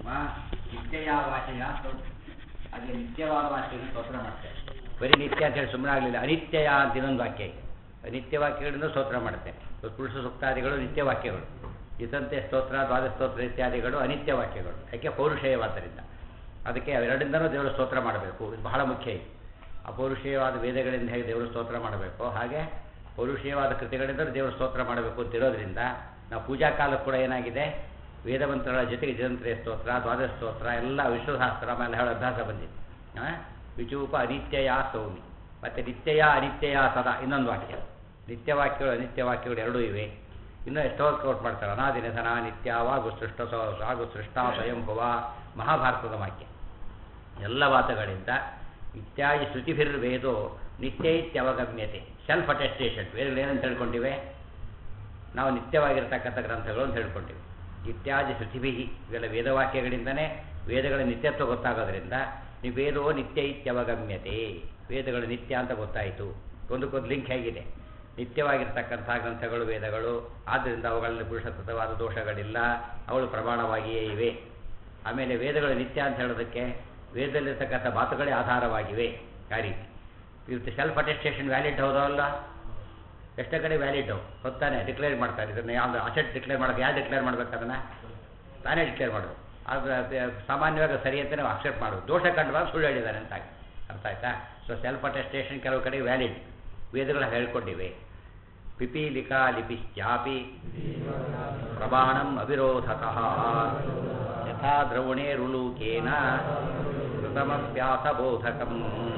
ನಿತ್ಯಯ ವಾಚಯ ಸ್ತೋತ್ರ ಅಲ್ಲಿ ನಿತ್ಯವಾದ ವಾಕ್ಯವನ್ನು ಸ್ತೋತ್ರ ಮಾಡ್ತಾರೆ ಬರೀ ನಿತ್ಯ ಅಂತ ಹೇಳಿ ಸುಮ್ಮನೆ ಆಗಲಿಲ್ಲ ಅನಿತ್ಯಯ ಅಂತ ಇನ್ನೊಂದು ವಾಕ್ಯ ಇದೆ ಅನಿತ್ಯ ವಾಕ್ಯಗಳನ್ನು ಸ್ತೋತ್ರ ಮಾಡುತ್ತೆ ಪುರುಷ ಸೂಕ್ತಾದಿಗಳು ನಿತ್ಯ ವಾಕ್ಯಗಳು ಇದಂತೆ ಸ್ತೋತ್ರ ದ್ವಾದ ಸ್ತೋತ್ರ ಇತ್ಯಾದಿಗಳು ಅನಿತ್ಯ ವಾಕ್ಯಗಳು ಯಾಕೆ ಪೌರುಷೇಯವಾದ್ದರಿಂದ ಅದಕ್ಕೆ ಅವೆರಡಿಂದನೂ ದೇವರು ಸ್ತೋತ್ರ ಮಾಡಬೇಕು ಇದು ಬಹಳ ಮುಖ್ಯ ಇದೆ ಅಪೌರುಷೇಯವಾದ ವೇದಗಳಿಂದ ಹೇಗೆ ದೇವರು ಸ್ತೋತ್ರ ಮಾಡಬೇಕು ಹಾಗೆ ಪೌರುಷೇಯವಾದ ಕೃತಿಗಳಿಂದ ದೇವರು ಸ್ತೋತ್ರ ಮಾಡಬೇಕು ಅಂತಿರೋದ್ರಿಂದ ನಾವು ಪೂಜಾ ಕಾಲಕ್ಕೆ ಕೂಡ ಏನಾಗಿದೆ ವೇದಮಂತ್ರಗಳ ಜೊತೆಗೆ ಜಂತ್ರಿಯ ಸ್ತೋತ್ರ ದ್ವಾದಶ ಸ್ತೋತ್ರ ಎಲ್ಲ ವಿಶ್ವಶಾಸ್ತ್ರ ಮೇಲೆ ಹೇಳೋ ಅಭ್ಯಾಸ ಬಂದಿದೆ ಆ? ವಿಚೂಪ ಅನಿತ್ಯಯ ಸೌಮಿ ಮತ್ತು ನಿತ್ಯಯ ಅನಿತ್ಯಯ ಸದಾ ಇನ್ನೊಂದು ವಾಕ್ಯ ನಿತ್ಯ ವಾಕ್ಯಗಳು ಅನಿತ್ಯ ವಾಕ್ಯಗಳು ಎರಡೂ ಇವೆ ಇನ್ನೂ ಎಷ್ಟೋ ಕೋಟ್ ಮಾಡ್ತಾರೆ ಅನಾದಿ ನಿಧನ ನಿತ್ಯ ವಾಗು ಸೃಷ್ಟ ವಾಗು ಸೃಷ್ಟ ಸ್ವಯಂಭವ ಮಹಾಭಾರತದ ವಾಕ್ಯ ಎಲ್ಲ ವಾತಗಳಿಂದ ಇತ್ಯಾದಿ ಶ್ರುತಿಭಿರ್ವೇದೋ ನಿತ್ಯ ಇತ್ಯವಗಮ್ಯತೆ ಸೆಲ್ಫ್ ಅಟೆಸ್ಟೇಷನ್ ವೇದಗಳು ಏನಂತ ಹೇಳ್ಕೊಂಡಿವೆ ನಾವು ನಿತ್ಯವಾಗಿರ್ತಕ್ಕಂಥ ಗ್ರಂಥಗಳು ಅಂತ ಹೇಳ್ಕೊಂಡಿವಿ ಇತ್ಯಾದಿ ಶ್ರುತಿಭಿ ಇವೆಲ್ಲ ವೇದವಾಕ್ಯಗಳಿಂದನೇ ವೇದಗಳ ನಿತ್ಯತ್ವ ಗೊತ್ತಾಗೋದ್ರಿಂದ ನೀವು ವೇದೋ ನಿತ್ಯ ಇತ್ಯವಗಮ್ಯತೆ ವೇದಗಳು ನಿತ್ಯ ಅಂತ ಗೊತ್ತಾಯಿತು ಒಂದಕ್ಕೊಂದು ಲಿಂಕ್ ಹೇಗಿದೆ ನಿತ್ಯವಾಗಿರ್ತಕ್ಕಂಥ ಗ್ರಂಥಗಳು ವೇದಗಳು ಆದ್ದರಿಂದ ಅವುಗಳಲ್ಲಿ ಪುರುಷತತ್ವವಾದ ದೋಷಗಳಿಲ್ಲ ಅವುಗಳು ಪ್ರಮಾಣವಾಗಿಯೇ ಇವೆ ಆಮೇಲೆ ವೇದಗಳು ನಿತ್ಯ ಅಂತ ಹೇಳೋದಕ್ಕೆ ವೇದದಲ್ಲಿರ್ತಕ್ಕಂಥ ಮಾತುಗಳೇ ಆಧಾರವಾಗಿವೆ ಆ ರೀತಿ ಇವತ್ತು ಸೆಲ್ಫ್ ಅಟೆಸ್ಟೇಷನ್ ವ್ಯಾಲಿಡ್ ಹೌದಲ್ಲ ಎಷ್ಟೋ ಕಡೆ ವ್ಯಾಲಿಡ್ ಹೊತ್ತಾನೆ ಡಿಕ್ಲೇರ್ ಮಾಡ್ತಾರೆ ಇದನ್ನು ಯಾವ್ದು ಅಸೆಟ್ ಡಿಕ್ಲೇರ್ ಮಾಡೋಕೆ ಯಾರು ಡಿಕ್ಲೇರ್ ಮಾಡ್ಬೇಕು ಅದನ್ನು ತಾನೇ ಡಿಕ್ಲೇರ್ ಮಾಡೋದು ಅದು ಅದು ಸಾಮಾನ್ಯವಾಗಿ ಸರಿ ಅಂತ ನಾವು ಅಕ್ಸೆಪ್ಟ್ ಮಾಡೋದು ದೋಷ ಕಂಡುವಾಗ ಸುಳ್ಳು ಹೇಳಿದ್ದಾರೆ ಅಂತ ಅರ್ಥ ಆಯ್ತಾ ಸೊ ಸೆಲ್ಫ್ ಅಟೆಸ್ಟೇಷನ್ ಕೆಲವು ಕಡೆ ವ್ಯಾಲಿಡ್ ವೇದಗಳು ಹೇಳ್ಕೊಂಡಿವೆ ಪಿಪೀಲಿಕಾ ಲಿಪಿಶ್ಚಾಪಿ ಪ್ರಮಾಣಂ ಅವಿರೋಧತಃ ಯಥಾ ದ್ರವಣೇರುಲೂಕೇನ ಕೃತಮಭ್ಯಾಸಬೋಧಕಂ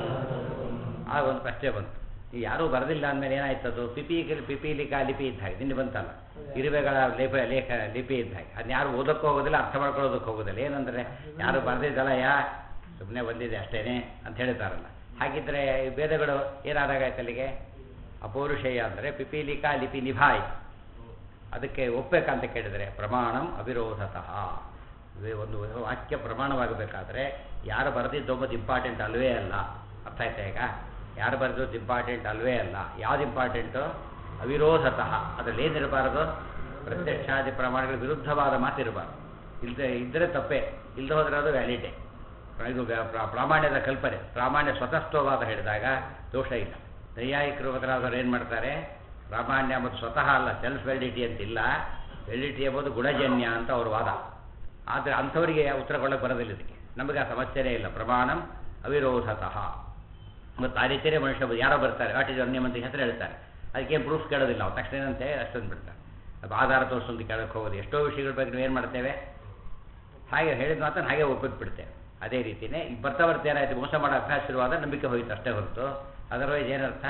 ಆಗ ಒಂದು ಪ್ರಶ್ನೆ ಬಂತು ಈ ಯಾರೂ ಬರೆದಿಲ್ಲ ಅಂದಮೇಲೆ ಏನಾಯ್ತದು ಪಿಪಿ ಪಿಪೀಲಿಕಾ ಲಿಪಿ ಇದ್ದ ಹಾಗೆ ನಿನ್ನೆ ಬಂತಲ್ಲ ಇರುವೆಗಳ ಲೇಪ ಲೇಖ ಲಿಪಿ ಇದ್ದ ಹಾಗೆ ಅದನ್ನ ಯಾರು ಓದೋಕ್ಕೂ ಹೋಗೋದಿಲ್ಲ ಅರ್ಥ ಮಾಡ್ಕೊಳ್ಳೋದಕ್ಕೆ ಹೋಗೋದಿಲ್ಲ ಏನಂದರೆ ಯಾರು ಬರೆದಿದ್ದಲ್ಲ ಯಾ ಸುಮ್ಮನೆ ಬಂದಿದೆ ಅಷ್ಟೇನೆ ಅಂತ ಹೇಳ್ತಾರಲ್ಲ ಹಾಗಿದ್ರೆ ಈ ವೇದಗಳು ಏನಾದಾಗಾಯ್ತು ಅಲ್ಲಿಗೆ ಅಪೌರುಷೇಯ ಅಂದರೆ ಪಿಪೀಲಿಕಾ ಲಿಪಿ ನಿಭಾಯಿ ಅದಕ್ಕೆ ಒಪ್ಪಬೇಕಂತ ಕೇಳಿದರೆ ಪ್ರಮಾಣಂ ಅವಿರೋಧತಃ ಇವೆ ಒಂದು ವಾಕ್ಯ ಪ್ರಮಾಣವಾಗಬೇಕಾದ್ರೆ ಯಾರು ಬರೆದಿದ್ದೊಬ್ಬದು ಇಂಪಾರ್ಟೆಂಟ್ ಅಲ್ವೇ ಅಲ್ಲ ಅರ್ಥ ಆಯ್ತಾ ಈಗ ಯಾರು ಬರೆದದ್ದು ಇಂಪಾರ್ಟೆಂಟ್ ಅಲ್ವೇ ಅಲ್ಲ ಯಾವ್ದು ಇಂಪಾರ್ಟೆಂಟು ಅವಿರೋಧತಃ ಅದರಲ್ಲಿ ಏನಿರಬಾರದು ಪ್ರತ್ಯಕ್ಷಾದಿ ಪ್ರಮಾಣಗಳ ವಿರುದ್ಧವಾದ ಮಾತಿರಬಾರ್ದು ಇಲ್ಲದೆ ಇದ್ದರೆ ತಪ್ಪೇ ಇಲ್ಲದೆ ಹೋದರೆ ಅದು ವ್ಯಾಲಿಡೇ ಇದು ವ್ಯಾ- ಪ್ರಾ- ಪ್ರಾಮಾಣ್ಯದ ಕಲ್ಪನೆ ಪ್ರಾಮಾಣ್ಯ ಸ್ವತಃತ್ವವಾದ ಹೇಳಿದಾಗ ದೋಷ ಇಲ್ಲ ನೈಯಾಯಿಕರು ಮೊದಲಾದವರು ಏನು ಮಾಡ್ತಾರೆ ಪ್ರಾಮಾಣ್ಯ ಮತ್ತು ಸ್ವತಃ ಅಲ್ಲ ಸೆಲ್ಫ್ ವ್ಯಾಲಿಡಿಟಿ ಅಂತಿಲ್ಲ ವ್ಯಾಲಿಡಿಟಿ ಎಂಬುದು ಗುಣಜನ್ಯ ಅಂತ ಅವ್ರ ವಾದ ಆದರೆ ಅಂಥವರಿಗೆ ಉತ್ತರ ಕೊಡೋಕ್ಕೆ ಬರೋದಿಲ್ಲ ಇದಕ್ಕೆ ನಮಗೆ ಆ ಸಮಸ್ಯೆನೇ ಇಲ್ಲ ಪ್ರಮಾಣಂ ಅವಿರೋಧತಃ ಮತ್ತು ಆ ರೀತಿಯೇ ಮನುಷ್ಯ ಬ- ಯಾರೋ ಬರ್ತಾರೆ ವಾಟ್ ಇಸ್ ಅನ್ಯ ಮಂದಿ ಹೆಸರು ಹೇಳ್ತಾರೆ ಅದಕ್ಕೇನು ಪ್ರೂಫ್ ಕೇಳೋದಿಲ್ಲ ಅವ್ರು ತಕ್ಷಣ ಏನಂತೆ ಅಷ್ಟೊಂದು ಬಿಡ್ತಾರೆ ಅದು ಆಧಾರ ತೋರಿಸೊಂದು ಕೇಳೋಕ್ಕೆ ಹೋಗೋದು ಎಷ್ಟೋ ವಿಷಯಗಳ ಬಗ್ಗೆ ನಾವು ಏನು ಮಾಡ್ತೇವೆ ಹಾಗೆ ಹೇಳಿದ ಮಾತನ್ನು ಹಾಗೆ ಒಪ್ಪಿಟ್ಟು ಬಿಡ್ತೇವೆ ಅದೇ ರೀತಿಯೇ ಈಗ ಬರ್ತಾ ಬರ್ತಾ ಏನಾಯ್ತು ಮೋಸ ಮಾಡೋ ಅಭ್ಯಾಸ ಶುರುವಾದ ನಂಬಿಕೆ ಹೋಯ್ತು ಅಷ್ಟೇ ಹೊರತು ಅದರ್ವೈಸ್ ಏನರ್ಥ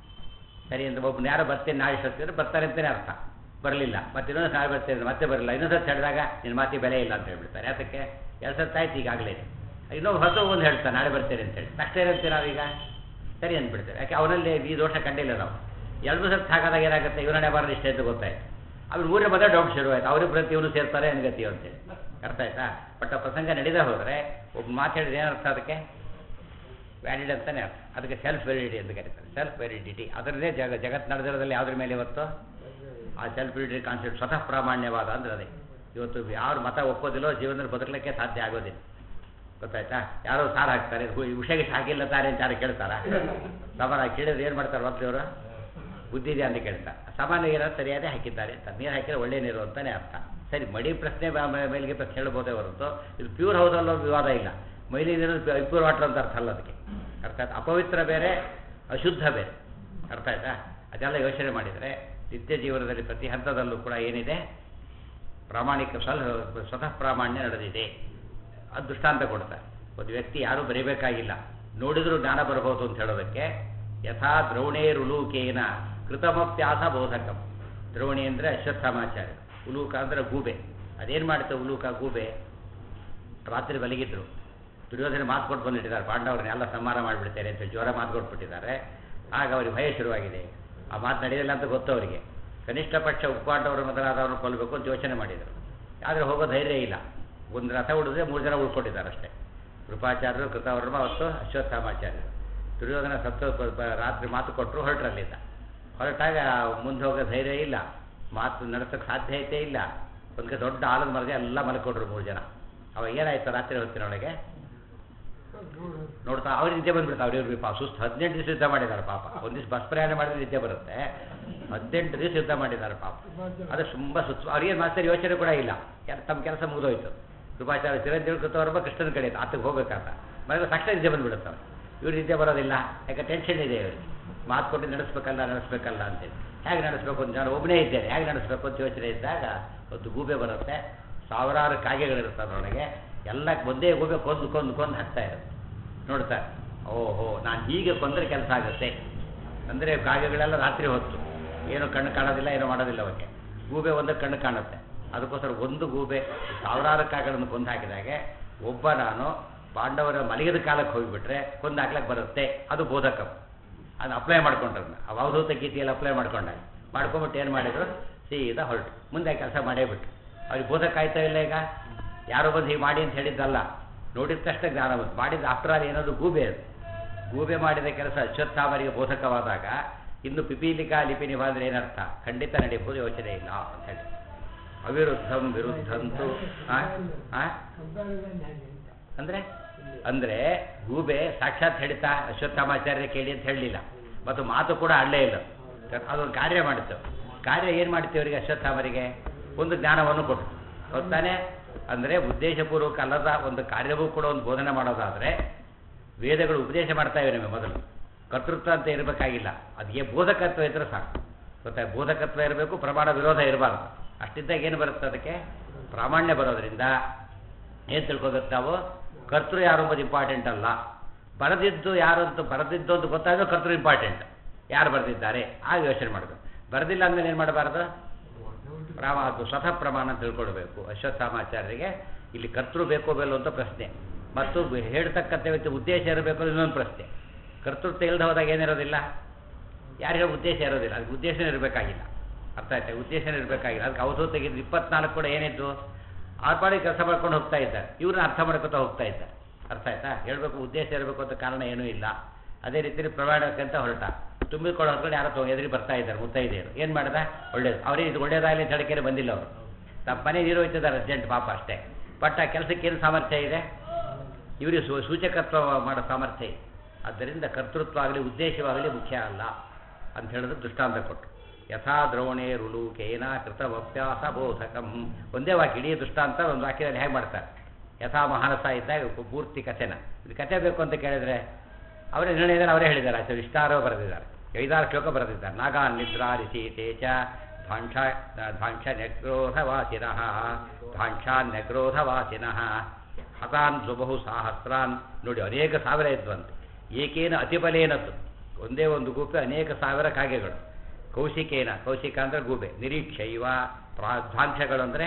ಸರಿ ಅಂತ ಒಬ್ಬನ ಯಾರೋ ಬರ್ತೀನಿ ನಾಳೆ ಸತ್ತಿದ್ರೆ ಬರ್ತಾರೆ ಅಂತಲೇ ಅರ್ಥ ಬರಲಿಲ್ಲ ಮತ್ತೆ ಇನ್ನೊಂದು ನಾಳೆ ಬರ್ತೀನಿ ಮತ್ತೆ ಬರಲಿಲ್ಲ ಇನ್ನೊಂದು ಸತ್ತು ಹೇಳಿದಾಗ ನಿನ್ನ ಮಾತಿ ಬೆಲೆ ಇಲ್ಲ ಅಂತ ಹೇಳ್ಬಿಡ್ತಾರೆ ಯಾತಕ್ಕೆ ಎರಡು ಸತ್ತು ಆಯ್ತು ಈಗಾಗಲೇ ಇನ್ನೊಬ್ಬ ಹೊಸ ಒಂದು ಹೇಳ್ತಾನೆ ನಾಳೆ ಬರ್ತೀನಿ ಅಂತೇಳಿ ತಕ್ಷಣ ಏನಂತೀವಿ ನಾವೀಗ ಸರಿ ಅಂದ್ಬಿಡ್ತೇವೆ ಯಾಕೆ ಅವನಲ್ಲಿ ಈ ದೋಷ ಕಂಡಿಲ್ಲ ನಾವು ಎರಡು ಸತ್ತು ಹಾಕಿದಾಗ ಏನಾಗುತ್ತೆ ಇವನೇ ಬರೋದು ಇಷ್ಟೇ ಅಂತ ಗೊತ್ತಾಯ್ತು ಅವ್ರು ಊರೇ ಬಂದರೆ ಡೌಟ್ ಶುರುವಾಯ್ತು ಅವ್ರಿಗೆ ಪ್ರತಿ ಇವನು ಸೇರ್ತಾರೆ ಅನ್ಗತಿ ಅಂತೇಳಿ ಅರ್ಥ ಆಯ್ತಾ ಬಟ್ ಆ ಪ್ರಸಂಗ ನಡೀದೇ ಹೋದರೆ ಒಬ್ಬ ಮಾತು ಹೇಳಿದ್ರೆ ಏನರ್ಥ ಅದಕ್ಕೆ ವ್ಯಾಲಿಡ್ ಅಂತಲೇ ಅರ್ಥ ಅದಕ್ಕೆ ಸೆಲ್ಫ್ ವ್ಯಾಲಿಡಿಟಿ ಅಂತ ಕರೀತಾರೆ ಸೆಲ್ಫ್ ವ್ಯಾಲಿಡಿಟಿ ಅದರಲ್ಲೇ ಜಗ ಜಗತ್ತು ನಡೆದಿರೋದ್ರಲ್ಲಿ ಯಾವುದ್ರ ಮೇಲೆ ಇವತ್ತು ಆ ಸೆಲ್ಫ್ ವ್ಯಾಲಿಡಿಟಿ ಕಾನ್ಸೆಪ್ಟ್ ಸ್ವತಃ ಪ್ರಾಮಾಣ್ಯವಾದ ಅಂದ್ರೆ ಅದೇ ಇವತ್ತು ಯಾರು ಮತ ಒಪ್ಪೋದಿಲ್ಲೋ ಜೀವನದಲ್ಲಿ ಬದುಕಲಿಕ್ಕೆ ಸಾಧ್ಯ ಆಗೋದಿಲ್ಲ ಗೊತ್ತಾಯ್ತಾ ಯಾರೋ ಸಾರು ಹಾಕ್ತಾರೆ ಹು- ವಿಷಯ ಹಾಕಿಲ್ಲ ತಾರೆ ಅಂತ ಯಾರು ಕೇಳ್ತಾರ ಸಮಾನ ಕೇಳಿದ್ರೆ ಏನು ಮಾಡ್ತಾರೆ ಮೊದಲು ಇವರು ಬುದ್ಧಿ ಇದೆ ಅಂತ ಕೇಳ್ತಾರೆ ಸಾಮಾನ್ಯ ನೀರು ಸರಿಯಾದೇ ಹಾಕಿದ್ದಾರೆ ಅಂತ ನೀರು ಹಾಕಿದ್ರೆ ಒಳ್ಳೆ ನೀರು ಅಂತಲೇ ಅರ್ಥ ಸರಿ ಮಡಿ ಪ್ರಶ್ನೆ ಬ- ಮ- ಮೇಲಿಗೆ ಪ್ರಶ್ನೆ ಹೇಳ್ಬೋದೇ ಹೊರತು ಇದು ಪ್ಯೂರ್ ಹೌದಲ್ಲೋ ವಿವಾದ ಇಲ್ಲ ಮೈಲಿ ನೀರು ಪ್ಯೂರ್ ವಾಟರ್ ಅಂತ ಅರ್ಥ ಅಲ್ಲ ಅದಕ್ಕೆ ಅರ್ಥ ಆಯ್ತಾ ಅಪವಿತ್ರ ಬೇರೆ ಅಶುದ್ಧ ಬೇರೆ ಅರ್ಥ ಆಯ್ತಾ ಅದೆಲ್ಲ ಯೋಚನೆ ಮಾಡಿದರೆ ನಿತ್ಯ ಜೀವನದಲ್ಲಿ ಪ್ರತಿ ಹಂತದಲ್ಲೂ ಕೂಡ ಏನಿದೆ ಪ್ರಾಮಾಣಿಕ ಸ್ವಲ್ ಸ್ವತಃ ಪ್ರಾಮಾಣ್ಯ ನಡೆದಿದೆ ಅದು ದೃಷ್ಟಾಂತ ಕೊಡ್ತಾರೆ ಒಂದು ವ್ಯಕ್ತಿ ಯಾರೂ ಬರೀಬೇಕಾಗಿಲ್ಲ ನೋಡಿದರೂ ಜ್ಞಾನ ಬರಬಹುದು ಅಂತ ಹೇಳೋದಕ್ಕೆ ಯಥಾ ದ್ರೋಣೇರುಲೂಕೇನ ಕೃತಮಪ್ಯಾಸ ಬೋಧಕಂ ದ್ರೋಣಿ ಅಂದರೆ ಅಶ್ವತ್ಥಾಮಾಚಾರ್ಯ ಉಲೂಕ ಅಂದರೆ ಗೂಬೆ ಅದೇನು ಮಾಡುತ್ತೆ ಉಲೂಕ ಗೂಬೆ ರಾತ್ರಿ ಮಲಗಿದ್ರು ದುರ್ಯೋಧನ ಮಾತು ಕೊಟ್ಟು ಬಂದಿಟ್ಟಿದ್ದಾರೆ ಪಾಂಡವರನ್ನ ಎಲ್ಲ ಸಂಹಾರ ಮಾಡಿಬಿಡ್ತಾರೆ ಅಂತ ಜೋರ ಮಾತು ಕೊಟ್ಬಿಟ್ಟಿದ್ದಾರೆ ಆಗ ಅವರಿಗೆ ಭಯ ಶುರುವಾಗಿದೆ ಆ ಮಾತು ನಡೆಯಲಿಲ್ಲ ಅಂತ ಗೊತ್ತು ಅವರಿಗೆ ಕನಿಷ್ಠ ಪಕ್ಷ ಉಪ್ಪಾಂಡವರು ಮೊದಲಾದವ್ರನ್ನ ಕೊಲ್ಲಬೇಕು ಅಂತ ಯೋಚನೆ ಮಾಡಿದರು ಆದರೆ ಹೋಗೋ ಧೈರ್ಯ ಇಲ್ಲ ಒಂದು ರಥ ಉಳಿದ್ರೆ ಮೂರು ಜನ ಉಳ್ಕೊಂಡಿದ್ದಾರೆ ಅಷ್ಟೇ ಕೃಪಾಚಾರ್ಯರು ಕೃತವರ್ಮ ಮತ್ತು ಅಶ್ವತ್ಥಾಮಾಚಾರ್ಯರು ದುರ್ಯೋಧನ ಸತ್ತು ಪ- ಪ- ರಾತ್ರಿ ಮಾತು ಕೊಟ್ಟರು ಹೊರಟ್ರಲ್ಲಿಂದ ಹೊರಟಾಗ ಮುಂದೆ ಹೋಗೋ ಧೈರ್ಯ ಇಲ್ಲ ಮಾತು ನಡೆಸೋಕ್ಕೆ ಸಾಧ್ಯತೆ ಇಲ್ಲ ಒಂದು ದೊಡ್ಡ ಆಲದ ಮರದ ಎಲ್ಲ ಮಲ್ಕೊಟ್ರು ಮೂರು ಜನ ಅವಾಗ ಏನಾಯ್ತು ರಾತ್ರಿ ಹೊತ್ತಿನೊಳಗೆ ನೋಡ್ತಾ ಅವ್ರಿಗೆ ನಿದ್ದೆ ಬಂದ್ಬಿಡ್ತಾರೆ ಅವ್ರು ಇವ್ರಿಗೆ ಪಾಪ ಸುಸ್ತು ಹದಿನೆಂಟು ದಿವಸ ಯುದ್ಧ ಮಾಡಿದ್ದಾರೆ ಪಾಪ ಒಂದು ದಿವಸ ಬಸ್ ಪ್ರಯಾಣ ಮಾಡಿದ್ರೆ ನಿದ್ದೆ ಬರುತ್ತೆ ಹದಿನೆಂಟು ದಿವಸ ಯುದ್ಧ ಮಾಡಿದ್ದಾರೆ ಪಾಪ ಅದು ತುಂಬ ಸುತ್ತ ಅವ್ರಿಗೆ ಮಾಸ್ತರ್ ಯೋಚನೆ ಕೂಡ ಇಲ್ಲ ಯಾರು ತಮ್ಮ ಕೆಲಸ ಮುಗಿದೋಯ್ತು ಕೃಪಾಚಾರ್ಯ ಚಿರಂಜೀವಿ ಕೃತವರ್ಮ ಕೃಷ್ಣನ ಕಡೆ ಆತಕ್ಕೆ ಹೋಗ್ಬೇಕಂತ ಮನೆಗೆ ತಕ್ಷಣ ನಿದ್ದೆ ಬಂದ್ಬಿಡುತ್ತೆ ಅವ್ರು ಇವ್ರು ನಿದ್ದೆ ಬರೋದಿಲ್ಲ ಯಾಕೆ ಟೆನ್ಷನ್ ಇದೆ ಇವ್ರಿಗೆ ಮಾತು ಕೊಟ್ಟು ನಡೆಸ್ಬೇಕಲ್ಲ ನಡೆಸ್ಬೇಕಲ್ಲ ಅಂತೇಳಿ ಹೇಗೆ ನಡೆಸ್ಬೇಕು ಅಂತ ನಾನು ಒಬ್ಬನೇ ಇದ್ದೇನೆ ಹೇಗೆ ನಡೆಸ್ಬೇಕು ಅಂತ ಯೋಚನೆ ಇದ್ದಾಗ ಒಂದು ಗೂಬೆ ಬರುತ್ತೆ ಸಾವಿರಾರು ಕಾಗೆಗಳಿರ್ತವೆ ಅದರೊಳಗೆ ಎಲ್ಲ ಒಂದೇ ಗೂಬೆ ಕೊಂದು ಕೊಂದು ಕೊಂದು ಹಾಕ್ತಾ ಇರುತ್ತೆ ನೋಡ್ತಾರೆ ಓಹೋ ನಾನು ಹೀಗೆ ಕೊಂದರೆ ಕೆಲಸ ಆಗುತ್ತೆ ಅಂದರೆ ಕಾಗೆಗಳೆಲ್ಲ ರಾತ್ರಿ ಹೊತ್ತು ಏನು ಕಣ್ಣು ಕಾಣೋದಿಲ್ಲ ಏನೂ ಮಾಡೋದಿಲ್ಲ ಅವಕ್ಕೆ ಗೂಬೆ ಒಂದು ಕಣ್ಣು ಕಾಣುತ್ತೆ ಅದಕ್ಕೋಸ್ಕರ ಒಂದು ಗೂಬೆ ಸಾವಿರಾರು ಕಾಗೆಗಳನ್ನು ಕೊಂದು ಹಾಕಿದಾಗೆ ಒಬ್ಬ ನಾನು ಪಾಂಡವರ ಮಲಗಿದ ಕಾಲಕ್ಕೆ ಹೋಗಿಬಿಟ್ರೆ ಕೊಂದು ಹಾಕ್ಲಕ್ಕೆ ಬರುತ್ತೆ ಅದು ಬೋಧಕಂ ಅದು ಅಪ್ಲೈ ಮಾಡ್ಕೊಂಡ್ರನ್ನ ಅವ ಅವಧೂತ ಗೀತೆಯಲ್ಲಿ ಅಪ್ಲೈ ಮಾಡ್ಕೊಂಡಾಗ ಮಾಡ್ಕೊಂಬಿಟ್ಟು ಏನು ಮಾಡಿದ್ರು ಸೀದಾ ಹೊರಟು ಮುಂದೆ ಕೆಲಸ ಮಾಡೇ ಬಿಟ್ಟು ಅವ್ರಿಗೆ ಬೋಧಕ ಆಯ್ತಾ ಇಲ್ಲ ಈಗ ಯಾರೋ ಬಂದು ಹೀಗೆ ಮಾಡಿ ಅಂತ ಹೇಳಿದ್ದಲ್ಲ ನೋಡಿದ ತಕ್ಷಣ ಜ್ಞಾನ ಬಂತು ಮಾಡಿದ ಆಫ್ಟರ್ ಆಲ್ ಏನದು ಗೂಬೆ ಅದು ಗೂಬೆ ಮಾಡಿದ ಕೆಲಸ ಅಶ್ವತ್ಥಾಮರಿಗೆ ಬೋಧಕವಾದಾಗ ಇನ್ನು ಪಿಪೀಲಿಕಾ ಲಿಪಿ ನಿಭಾದ್ರೆ ಏನರ್ಥ ಖಂಡಿತ ನಡೆಯಬಹುದು ಯೋಚನೆ ಇಲ್ಲ ಅಂತ ಹೇಳಿ ಅವಿರುದ್ಧಂ ವಿರುದ್ಧಂತು ಆ? ಆ? ಅಂದ್ರೆ ಅಂದ್ರೆ ಗೂಬೆ ಸಾಕ್ಷಾತ್ ಹೇಳ್ತಾ ಅಶ್ವತ್ಥಾಮಾಚಾರ್ಯ ಕೇಳಿ ಅಂತ ಹೇಳಲಿಲ್ಲ ಮತ್ತು ಮಾತು ಕೂಡ ಆಡಲೇ ಇಲ್ಲ ಅದೊಂದು ಕಾರ್ಯ ಮಾಡಿತ್ತು ಕಾರ್ಯ ಏನು ಮಾಡ್ತೀವಿ ಅವರಿಗೆ ಅಶ್ವತ್ಥಾಮರಿಗೆ ಒಂದು ಜ್ಞಾನವನ್ನು ಕೊಟ್ಟು ಗೊತ್ತಾನೆ ಅಂದರೆ ಉದ್ದೇಶಪೂರ್ವಕ ಅಲ್ಲದ ಒಂದು ಕಾರ್ಯವೂ ಕೂಡ ಒಂದು ಬೋಧನೆ ಮಾಡೋದಾದರೆ ವೇದಗಳು ಉಪದೇಶ ಮಾಡ್ತಾ ಇವೆ ನಮಗೆ ಮೊದಲು ಕರ್ತೃತ್ವ ಅಂತ ಇರಬೇಕಾಗಿಲ್ಲ ಅದಕ್ಕೆ ಬೋಧಕತ್ವ ಇದ್ರೆ ಸಾಕು ಗೊತ್ತಾ ಬೋಧಕತ್ವ ಇರಬೇಕು ಪ್ರಮಾಣ ವಿರೋಧ ಇರಬಾರ್ದು ಅಷ್ಟಿದ್ದಾಗ ಏನು ಬರುತ್ತೆ ಅದಕ್ಕೆ ಪ್ರಾಮಾಣ್ಯ ಬರೋದ್ರಿಂದ ಏನು ತಿಳ್ಕೊಬೇಕು ನಾವು ಕರ್ತೃ ಯಾರು ಎಂಬುದು ಇಂಪಾರ್ಟೆಂಟ್ ಅಲ್ಲ ಬರೆದಿದ್ದು ಯಾರು ಅಂತ ಬರೆದಿದ್ದು ಅಂತ ಗೊತ್ತಾದರೂ ಕರ್ತೃ ಇಂಪಾರ್ಟೆಂಟ್ ಯಾರು ಬರೆದಿದ್ದಾರೆ ಆಗ ಯೋಚನೆ ಮಾಡಬೇಕು ಬರೆದಿಲ್ಲ ಅಂದಮೇಲೆ ಏನು ಮಾಡಬಾರ್ದು ಪ್ರಾಮ ಅದು ಸ್ವತಃ ಪ್ರಮಾಣ ಅಂತ ತಿಳ್ಕೊಳ್ಬೇಕು ಅಶ್ವತ್ಥಾಮಾಚಾರ್ಯರಿಗೆ ಇಲ್ಲಿ ಕರ್ತೃ ಬೇಕೋ ಬೇಲೋ ಅಂತ ಪ್ರಶ್ನೆ ಮತ್ತು ಹೇಳ್ತಕ್ಕಂಥ ವ್ಯಕ್ತಿ ಉದ್ದೇಶ ಇರಬೇಕು ಅನ್ನೋ ಇನ್ನೊಂದು ಪ್ರಶ್ನೆ ಕರ್ತೃತ್ವ ಇಲ್ಲದೆ ಹೋದಾಗ ಏನಿರೋದಿಲ್ಲ ಯಾರಿಗೂ ಉದ್ದೇಶ ಇರೋದಿಲ್ಲ ಅದಕ್ಕೆ ಉದ್ದೇಶನೇ ಇರಬೇಕಾಗಿಲ್ಲ ಅರ್ಥ ಆಯ್ತಾ ಉದ್ದೇಶನೇ ಇರಬೇಕಾಗಿಲ್ಲ ಅದಕ್ಕೆ ಅವಧೂತ ತೆಗೆದು ಇಪ್ಪತ್ನಾಲ್ಕು ಕೂಡ ಏನಿದ್ದು ಆ ಪಾಡಿ ಕೆಲಸ ಮಾಡ್ಕೊಂಡು ಹೋಗ್ತಾ ಇದ್ದಾರೆ ಇವ್ರನ್ನ ಅರ್ಥ ಮಾಡ್ಕೊತಾ ಹೋಗ್ತಾ ಇದ್ದಾರೆ ಅರ್ಥ ಆಯ್ತಾ ಹೇಳಬೇಕು ಉದ್ದೇಶ ಇರಬೇಕು ಅಂತ ಕಾರಣ ಏನೂ ಇಲ್ಲ ಅದೇ ರೀತಿ ಪ್ರಮಾಣಕ್ಕಂತ ಹೊರಟ ತುಂಬಿಕೊಳ್ಳೋ ಹೊರಗಡೆ ಯಾರೋ ತಗೊ ಎದುರಿ ಬರ್ತಾ ಇದ್ದಾರೆ ಮುತ್ತೈದೆಯರು ಏನು ಮಾಡ್ದ ಒಳ್ಳೇದು ಅವ್ರಿಗೆ ಇದು ಒಳ್ಳೇದಾಗಲಿ ಅಂತ ಹೇಳಕ್ಕೆ ಬಂದಿಲ್ಲ ಅವರು ತಮ್ಮ ಮನೆ ನೀರು ಹೋಯ್ತಿದ್ದಾರೆ ಅರ್ಜೆಂಟ್ ಪಾಪ ಅಷ್ಟೇ ಬಟ್ ಆ ಕೆಲಸಕ್ಕೆ ಏನು ಸಾಮರ್ಥ್ಯ ಇದೆ ಇವರಿಗೆ ಸೂ ಸೂಚಕತ್ವ ಮಾಡೋ ಸಾಮರ್ಥ್ಯ ಇದೆ ಆದ್ದರಿಂದ ಕರ್ತೃತ್ವ ಆಗಲಿ ಉದ್ದೇಶವಾಗಲಿ ಮುಖ್ಯ ಅಲ್ಲ ಅಂತ ಹೇಳಿದ್ರೆ ದೃಷ್ಟಾಂತ ಕೊಟ್ಟು ಯಥಾ ದ್ರೋಣೆ ರುಳುಕೇನ ಕೃತವಪ್ಯಾಸ ಬೋಧಕಂ ಒಂದೇ ವಾಕ್ಯ ಇಡೀ ದೃಷ್ಟಾಂತ ಒಂದು ವಾಕ್ಯದಲ್ಲಿ ಹೇಗೆ ಮಾಡ್ತಾರೆ ಯಥಾ ಮಹಾನಸ ಇದ್ದಾಗ ಪೂರ್ತಿ ಕಥೆನ ಇದು ಕಥೆ ಬೇಕು ಅಂತ ಕೇಳಿದ್ರೆ ಅವರೇ ನಿರ್ಣಯದಲ್ಲಿ ಅವರೇ ಹೇಳಿದ್ದಾರೆ ಆಚಾರ್ಯ ಇಷ್ಟಾರೋ ಬರೆದಿದ್ದಾರೆ ಐದಾರು ಶ್ಲೋಕ ಬರೆದಿದ್ದಾರೆ ನಾಗಾ ನಿದ್ರಾ ರಿಷಿ ತೇಜ ಧಾಂಕ್ಷ ಧಾಂಕ್ಷ ನೆಗ್ರೋಧವಾಸಿನಃ ಧಾಂಕ್ಷಾ ನೆಗ್ರೋಧವಾಸಿನಃ ಹತಾನ್ ಸುಬಹು ಸಾಹಸ್ರಾನ್ ನೋಡಿ ಅನೇಕ ಸಾವಿರ ಇದ್ವಂತೆ ಏಕೇನ ಅತಿಬಲೇನತ್ತು ಒಂದೇ ಒಂದು ಗೂಪೆ ಅನೇಕ ಸಾವಿರ ಕಾಗೆಗಳು ಕೌಶಿಕೇನ ಕೌಶಿಕ ಅಂದರೆ ಗೂಬೆ ನಿರೀಕ್ಷೈವ ಪ್ರಾಧಾಂಶಗಳು ಅಂದರೆ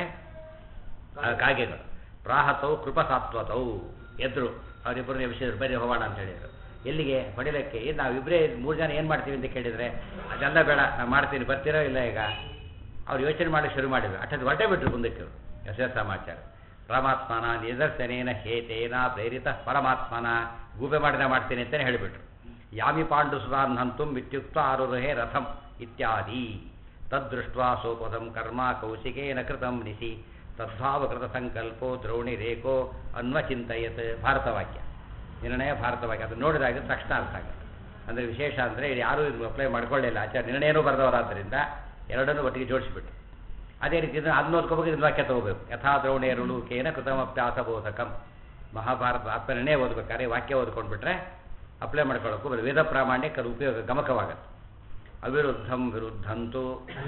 ಕಾಗೆಗಳು ಪ್ರಾಹತವು ಕೃಪಸಾತ್ವತೌ ಎದ್ರು ಅವರಿಬ್ಬರು ಎಬ್ಸಿದ್ರು ಬರೀ ಹೋಗೋಣ ಅಂತ ಹೇಳಿದರು ಎಲ್ಲಿಗೆ ಹೊಡಿಲಿಕ್ಕೆ ಏನು ನಾವಿಬ್ಬರೇ ಮೂರು ಜನ ಏನು ಮಾಡ್ತೀವಿ ಅಂತ ಕೇಳಿದರೆ ಅದೆಲ್ಲ ಬೇಡ ನಾನು ಮಾಡ್ತೀನಿ ಬರ್ತೀರೋ ಇಲ್ಲ ಈಗ ಅವ್ರು ಯೋಚನೆ ಮಾಡಿ ಶುರು ಮಾಡಿದ್ರು ಅಷ್ಟೊಂದು ಹೊರಟೇ ಬಿಟ್ರು ಮುಂದಕ್ಕೆ ಯಶ ಸಮಾಚಾರ ಪರಮಾತ್ಮನ ನಿದರ್ಶನೇನ ಹೇತೇನ ಪ್ರೇರಿತ ಪರಮಾತ್ಮನ ಗೂಬೆ ಮಾಡಿದ ಮಾಡ್ತೀನಿ ಅಂತಲೇ ಹೇಳಿಬಿಟ್ರು ಯಾಮಿ ಪಾಂಡು ಸುಧಾನ್ ಹಂತುಂ ಇತ್ಯುಕ್ತ ಆರುರುಹೇ ರಥಂ ಇತ್ಯಾದಿ ತದ್ದೃಷ್ಟ ಸೋಪದಂ ಕರ್ಮ ಕೌಶಿಕೇನ ಕೃತಂ ನಿಸಿ ತದ್ಭಾವಕೃತ ಸಂಕಲ್ಪೋ ದ್ರೋಣಿರೇಕೋ ಅನ್ವಚಿಂತಯತ್ ಭಾರತವಾಕ್ಯ ನಿರ್ಣಯ ಭಾರತವಾಕ್ಯ ಅದು ನೋಡಿದಾಗ ತಕ್ಷಣ ಅರ್ಥ ಆಗುತ್ತೆ ಅಂದರೆ ವಿಶೇಷ ಅಂದರೆ ಯಾರೂ ಇದು ಅಪ್ಲೈ ಮಾಡ್ಕೊಳ್ಳಿಲ್ಲ ಆಚಾರ ನಿರ್ಣಯನೂ ಬರೆದವರಾದ್ದರಿಂದ ಎರಡನ್ನೂ ಒಟ್ಟಿಗೆ ಜೋಡಿಸಿಬಿಟ್ಟು ಅದೇ ರೀತಿ ಇದನ್ನು ಅದನ್ನ ಓದ್ಕೋಬೇಕು ಇದನ್ನ ವಾಕ್ಯ ತಗೋಬೇಕು ಯಥಾ ದ್ರೋಣೇರುಳು ಕೇನ ಕೃತಮಪ್ಯಾಸ ಬೋಧಕಂ ಮಹಾಭಾರತ ಆತ್ಮನಿರ್ಣಯ ಓದ್ಬೇಕಾದ್ರೆ ವಾಕ್ಯ ಓದ್ಕೊಂಡ್ಬಿಟ್ರೆ ಅಪ್ಲೈ ಮಾಡ್ಕೊಳ್ಳೋಕ್ಕೂ ಬರೋದು ವೇದ ಪ್ರಾಮಾಣ್ಯಕ್ಕೆ ಅದು ಉಪಯೋಗ ಗಮಕವಾಗುತ್ತೆ ಅವಿರುದ್ಧಂ ವಿರುದ್ಧಂತು